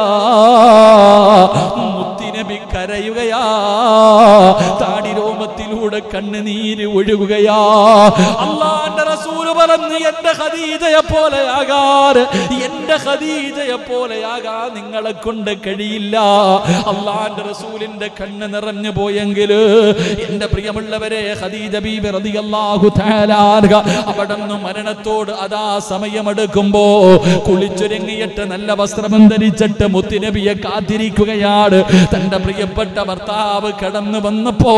മുത്തിനബി കരയുകയാ താടിരോമത്തിലൂടെ കണ്ണുനീര് ഒഴുകുകയാ അള്ളാന്റെ റസൂല് പറഞ്ഞു എന്റെ ഖദീജയെ പോലെയാകാറ് എന്റെ ഖദീജയെ പോലെയാകാ നിങ്ങളെ കൊണ്ട് കഴിയില്ല അള്ളാന്റെ റസൂലിന്റെ കണ്ണ് നിറഞ്ഞു പോയെങ്കിൽ എന്റെ പ്രിയമുള്ളവരെ ഖദീജ ബീബി റളിയല്ലാഹു തആല അൻഹ അവിടുന്ന് മരണത്തോട് അതാ സമയമെടുക്കുമ്പോ കുളിച്ചൊരുങ്ങിയിട്ട് നല്ല വസ്ത്രം ധരിച്ചിട്ട് മുത്തുനബിയെ കാത്തിരിക്കുകയാണ് തന്റെ പ്രിയപ്പെട്ട ഭർത്താവ് കടന്നു വന്നപ്പോ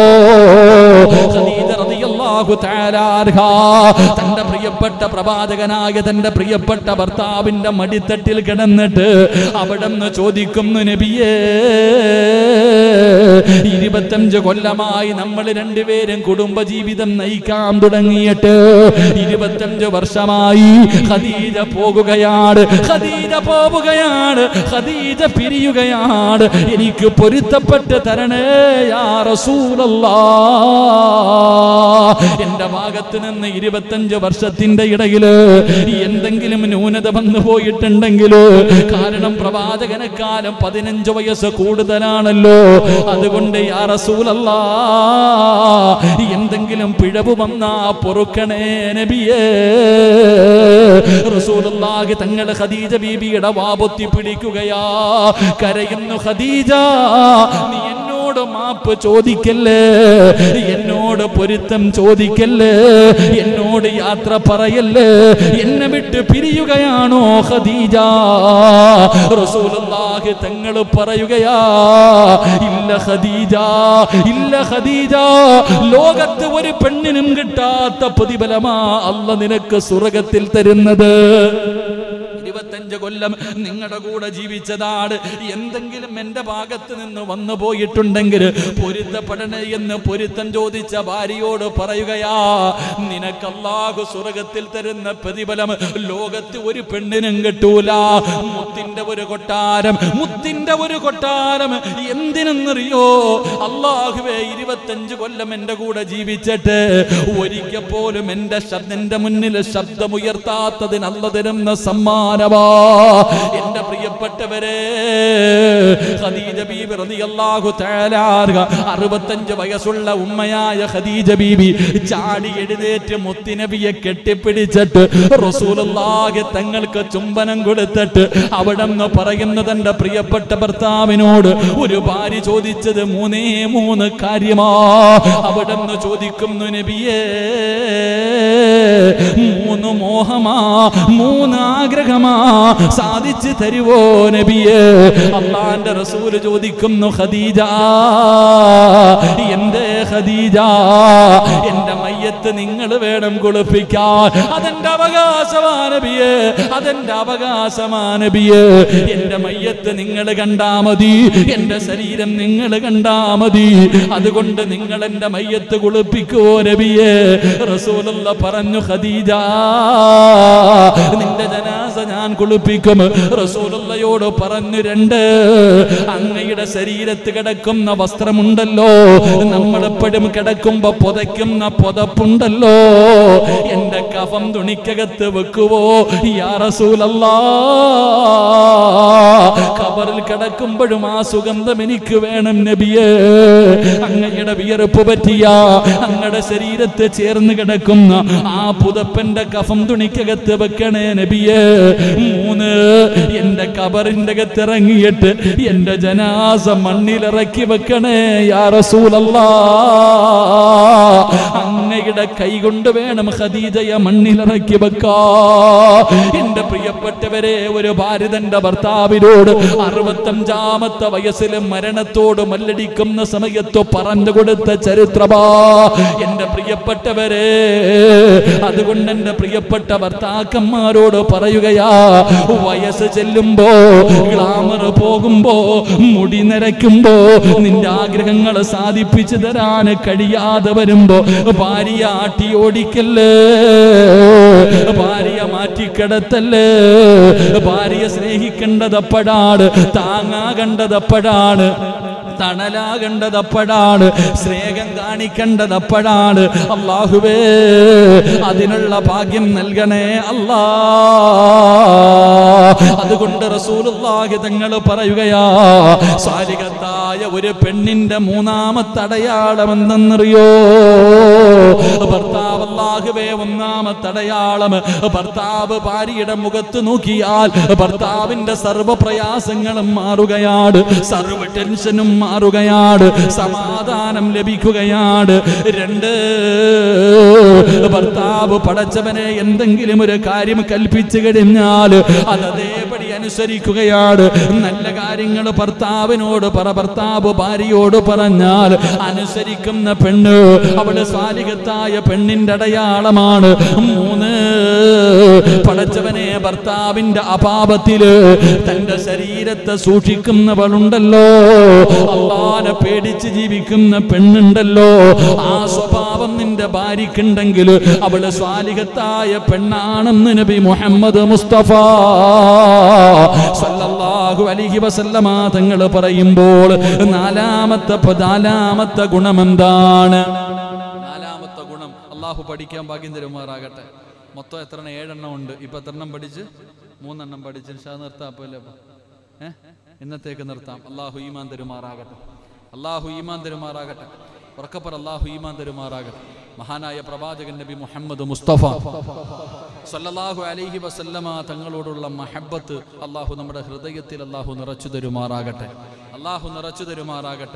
ഖദീജ റളിയല്ലാഹു തആല അൻഹ തന്റെ പ്രിയപ്പെട്ട പ്രവാചകനായ തന്റെ പ്രിയപ്പെട്ട ഭർത്താവിന്റെ മടിത്തട്ടിൽ കിടന്നിട്ട് അവിടുന്ന് ചോദിക്കുന്നു നബിയേ ഇരുപത്തഞ്ച് കൊല്ലമായി നമ്മൾ രണ്ടുപേരും കുടുംബജീവിതം നയിക്കാൻ തുടങ്ങിയിട്ട് ഇരുപത്തഞ്ച് വർഷമായി ഖദീജ പോകുകയാണ് ഖദീജ പോവുകയാണ് ഖദീജ പിരിയുകയാണ് എനിക്ക് പൊരുത്തപ്പെട്ട് തരണേ യാ റസൂലല്ലാ എന്റെ ഭാഗത്ത് നിന്ന് ഇരുപത്തഞ്ച് വർഷത്തിന്റെ ഇടയില് എന്തെങ്കിലും ന്യൂനത വന്നു പോയിട്ടുണ്ടെങ്കിൽ കാരണം പ്രവാചകനെക്കാലം പതിനഞ്ച് വയസ്സ് കൂടുതലാണല്ലോ അതുകൊണ്ട് യാ റസൂലല്ലാ എന്തെങ്കിലും പിഴവ് വന്നാ പൊറുക്കണേ നബിയേ റസൂലുള്ളാഹി തങ്ങൾ ഖദീജ ബീബിയുടെ വാപൊത്തി പിടിക്കുകയാ കരയുന്നു ഖദീജ നീ എന്നോട് മാപ്പ് ചോദിക്കല്ലേ എന്നോട് പൊരുത്തം ചോദിക്കല്ലേ എന്നോട് യാത്ര പറയല്ലേ എന്നെ വിട്ട് പിരിയുകയാണോ ഖദീജ റസൂലുള്ളാഹി തങ്ങൾ പറയുകയാ ഇല്ല ഖദീജ ഇല്ല ഖദീജ ലോകത്ത് ഒരു പെണ്ണിനും കിട്ടാത്ത പ്രതിഫലമാ അല്ല നിനക്ക് സ്വർഗത്തിൽ തരുന്നത് ഇരുപത്തഞ്ച് കൊല്ലം നിങ്ങളുടെ കൂടെ ജീവിച്ചതാണ് എന്തെങ്കിലും എന്റെ ഭാഗത്ത് നിന്ന് വന്നു പോയിട്ടുണ്ടെങ്കിൽ പൊരുത്തപ്പെടണേ എന്ന് പൊരുത്തം ചോദിച്ച ഭാര്യയോട് പറയുകയാ നിനക്ക് അല്ലാഹു സ്വർഗത്തിൽ തരുന്ന പ്രതിഫലം ലോകത്ത് ഒരു പെണ്ണിനും കിട്ടൂല മുത്തിന്റെ ഒരു കൊട്ടാരം മുത്തിന്റെ ഒരു കൊട്ടാരം എന്തിനെന്നറിയോ അള്ളാഹുവേ ഇരുപത്തഞ്ച് കൊല്ലം എന്റെ കൂടെ ജീവിച്ചിട്ട് ഒരിക്കൽ പോലും എന്റെ ശബ്ദ എന്റെ മുന്നിൽ ശബ്ദമുയർത്താത്തതിന് അല്ല തരുന്ന സമ്മാനമാ എന്റെ പ്രിയപ്പെട്ടവരെ ഖദീജ ബീബി റളിയല്ലാഹു തആല അൻഹ അറുപത്തഞ്ച് വയസ്സുള്ള ഉമ്മയായ ഖദീജ ബീബി ചാടി എഴുന്നേറ്റ് മുത്തുനബിയെ കെട്ടിപ്പിടിച്ചിട്ട് റസൂലുള്ളാഹി തങ്ങൾക്ക് ചുംബനം കൊടുത്തിട്ട് അവിടെ നിന്ന് പറയുന്ന തന്റെ പ്രിയപ്പെട്ട ഭർത്താവിനോട് ഒരു ഭാര്യ ചോദിച്ചത് മൂന്നേ മൂന്ന് കാര്യമാ അവിടെ നിന്ന് ചോദിക്കുന്നു നബിയേ മൂന്ന് മോഹമാ മൂന്ന് ആഗ്രഹമാ സാധിച്ചു തരുവോ നബിയേ അള്ളാന്റെ റസൂല് ചോദിക്കുന്നു ഖദീജ എന്റെ ഖദീജ എന്റെ മയ്യത്ത് നിങ്ങൾ വേണം കുളിപ്പിക്കാൻ അതെന്റെ അവകാശമാ നബിയേ അതെന്റെ അവകാശമാ നബിയേ എന്റെ മയ്യത്ത് നിങ്ങൾ കണ്ടാ മതി എന്റെ ശരീരം നിങ്ങൾ കണ്ടാ മതി അതുകൊണ്ട് നിങ്ങൾ എന്റെ മയ്യത്ത് കുളിപ്പിക്കുവോ നബിയേ റസൂലുള്ള പറഞ്ഞു ഖദീജ നിന്റെ ജനാസ ഞാൻ കുളിപ്പിക്കും റസൂലുള്ളയോട് പറഞ്ഞു രണ്ട് അങ്ങയുടെ ശരീരത്ത് കിടക്കുന്ന വസ്ത്രമുണ്ടല്ലോ നമ്മൾ എപ്പോഴും കിടക്കുമ്പോ പുതയ്ക്കുന്ന പുതപ്പുണ്ടല്ലോ എന്റെ കഫം തുണിക്കകത്ത് വെക്കുവോ യാ റസൂലല്ലാ കബറിൽ കിടക്കുമ്പോഴും ആ സുഗന്ധം എനിക്ക് വേണം നബിയേ അങ്ങയുടെ വിയർപ്പ് പറ്റിയ അങ്ങയുടെ ശരീരത്തെ ചേർന്ന് കിടക്കുന്ന ആ പുതപ്പന്റെ കഫം തുണിക്കകത്ത് വെക്കണേ നബിയേ മൂന്ന് എന്റെ കബറിന്റെ അകത്ത് ഇറങ്ങിയിട്ട് എന്റെ ജനാസ മണ്ണിലിറക്കി വെക്കണേ യാ റസൂലല്ലാ അങ്ങയുടെ കൈ കൊണ്ട് വേണം ഖദീജയെ മണ്ണിലിറക്കി വെക്കാ എന്റെ പ്രിയപ്പെട്ടവരെ ഒരു ഭാരതന്റെ ഭർത്താവിനോട് അറുപത്തഞ്ചാമത്തെ വയസ്സിൽ മരണത്തോട് മല്ലടിക്കുന്ന സമയത്ത് പറഞ്ഞു കൊടുത്ത ചരിത്രമാ എന്റെ പ്രിയപ്പെട്ടവരെ അതുകൊണ്ട് എന്റെ പ്രിയപ്പെട്ട ഭർത്താക്കന്മാരോട് പറയുകയാ വയസ്സ് ചെല്ലുമ്പോ ഗ്ലാമർ പോകുമ്പോ മുടി നരയ്ക്കുമ്പോ നിന്റെ ആഗ്രഹങ്ങൾ സാധിപ്പിച്ചു തരാൻ കഴിയാതെ വരുമ്പോ ഭാര്യ ആട്ടി ഓടിക്കല്ലേ ഭാര്യ മാറ്റിക്കിടത്തല്ലേ ഭാര്യ സ്നേഹിക്കേണ്ടതപ്പോഴാണ് താങ്ങാകേണ്ടതപ്പോഴാണ് തണലാകേണ്ടതപ്പോഴാണ് സ്നേഹം കാണിക്കേണ്ടതപ്പോഴാണ് അള്ളാഹുവേ അതിനുള്ള ഭാഗ്യം നൽകണേ അല്ലാ അതുകൊണ്ട് റസൂലുള്ളാഹി തങ്ങൾ പറയുകയാ സാലികത്തായ ഒരു പെണ്ണിന്റെ മൂന്നാമത്തെ അടയാളം എന്തെന്നറിയോ ഭർത്താവ് അല്ലാഹുവേ ഒന്നാമത്തെ അടയാളം ഭർത്താവ് ഭാര്യയുടെ മുഖത്ത് നോക്കിയാൽ ഭർത്താവിന്റെ സർവ്വ പ്രയാസങ്ങളും മാറുകയാണ് സർവ്വ ടെൻഷനും മാറുകയാണ് സമാധാനം ലഭിക്കുകയാണ് രണ്ട് ഭർത്താവ് പടച്ചവനെ എന്തെങ്കിലും ഒരു കാര്യം കൽപ്പിച്ചു കഴിഞ്ഞാൽ അത് അതേപടി അനുസരിക്കുകയാണ് നല്ല കാര്യങ്ങൾ ഭർത്താവിനോട് പറ ഭർത്താവ് ഭാര്യയോട് പറഞ്ഞാൽ അനുസരിക്കുന്ന പെണ്ണ് അവള് സ്വാലികത്തായ പെണ്ണിന്റെ അടയാളമാണ് മൂന്ന് പടച്ചവനെ ഭർത്താവിന്റെ അപാപത്തില് തന്റെ ശരീരത്തെ സൂക്ഷിക്കുന്നവളുണ്ടല്ലോ അള്ളാനെ പേടിച്ച് ജീവിക്കുന്ന പെണ്ണുണ്ടല്ലോ ആ സ്വഭാവം നിന്റെ ഭാര്യക്കുണ്ടെങ്കിൽ അവള് സ്വാലികത്തായ പെണ്ണാണെന്ന് നബി മുഹമ്മദ് മുസ്തഫ സല്ലല്ലാഹു അലൈഹി വസല്ലമ തങ്ങൾ പറയുമ്പോൾ നാലാമത്തെ പ- നാലാമത്തെ ഗുണം എന്താണ് നാലാമത്തെ ഗുണം അള്ളാഹു പഠിക്കാൻ ഭാഗ്യം തരുമാറാകട്ടെ മൊത്തം എത്ര ഏഴെണ്ണം ഉണ്ട് ഇപ്പൊ എത്ര എണ്ണം പഠിച്ച് മൂന്നെണ്ണം പഠിച്ച് ഷാ നിർത്താം അപ്പൊ അല്ലേ ഏഹ് ഇന്നത്തേക്ക് നിർത്താം അള്ളാഹു ഈമാൻ തരുമാറാകട്ടെ അള്ളാഹു ഈമാൻ തരുമാറാകട്ടെ ഉറക്കപ്പർ അള്ളാഹു ഈമാൻ തരുമാറാകട്ടെ മഹാനായ പ്രവാചകൻ നബി മുഹമ്മദ് മുസ്തഫ സല്ലല്ലാഹു അലൈഹി വസല്ലമ തങ്ങളോടുള്ള മഹബത്ത് അള്ളാഹു നമ്മുടെ ഹൃദയത്തിൽ അള്ളാഹു നിറച്ചു തരുമാറാകട്ടെ അള്ളാഹു നിറച്ചു തരുമാറാകട്ടെ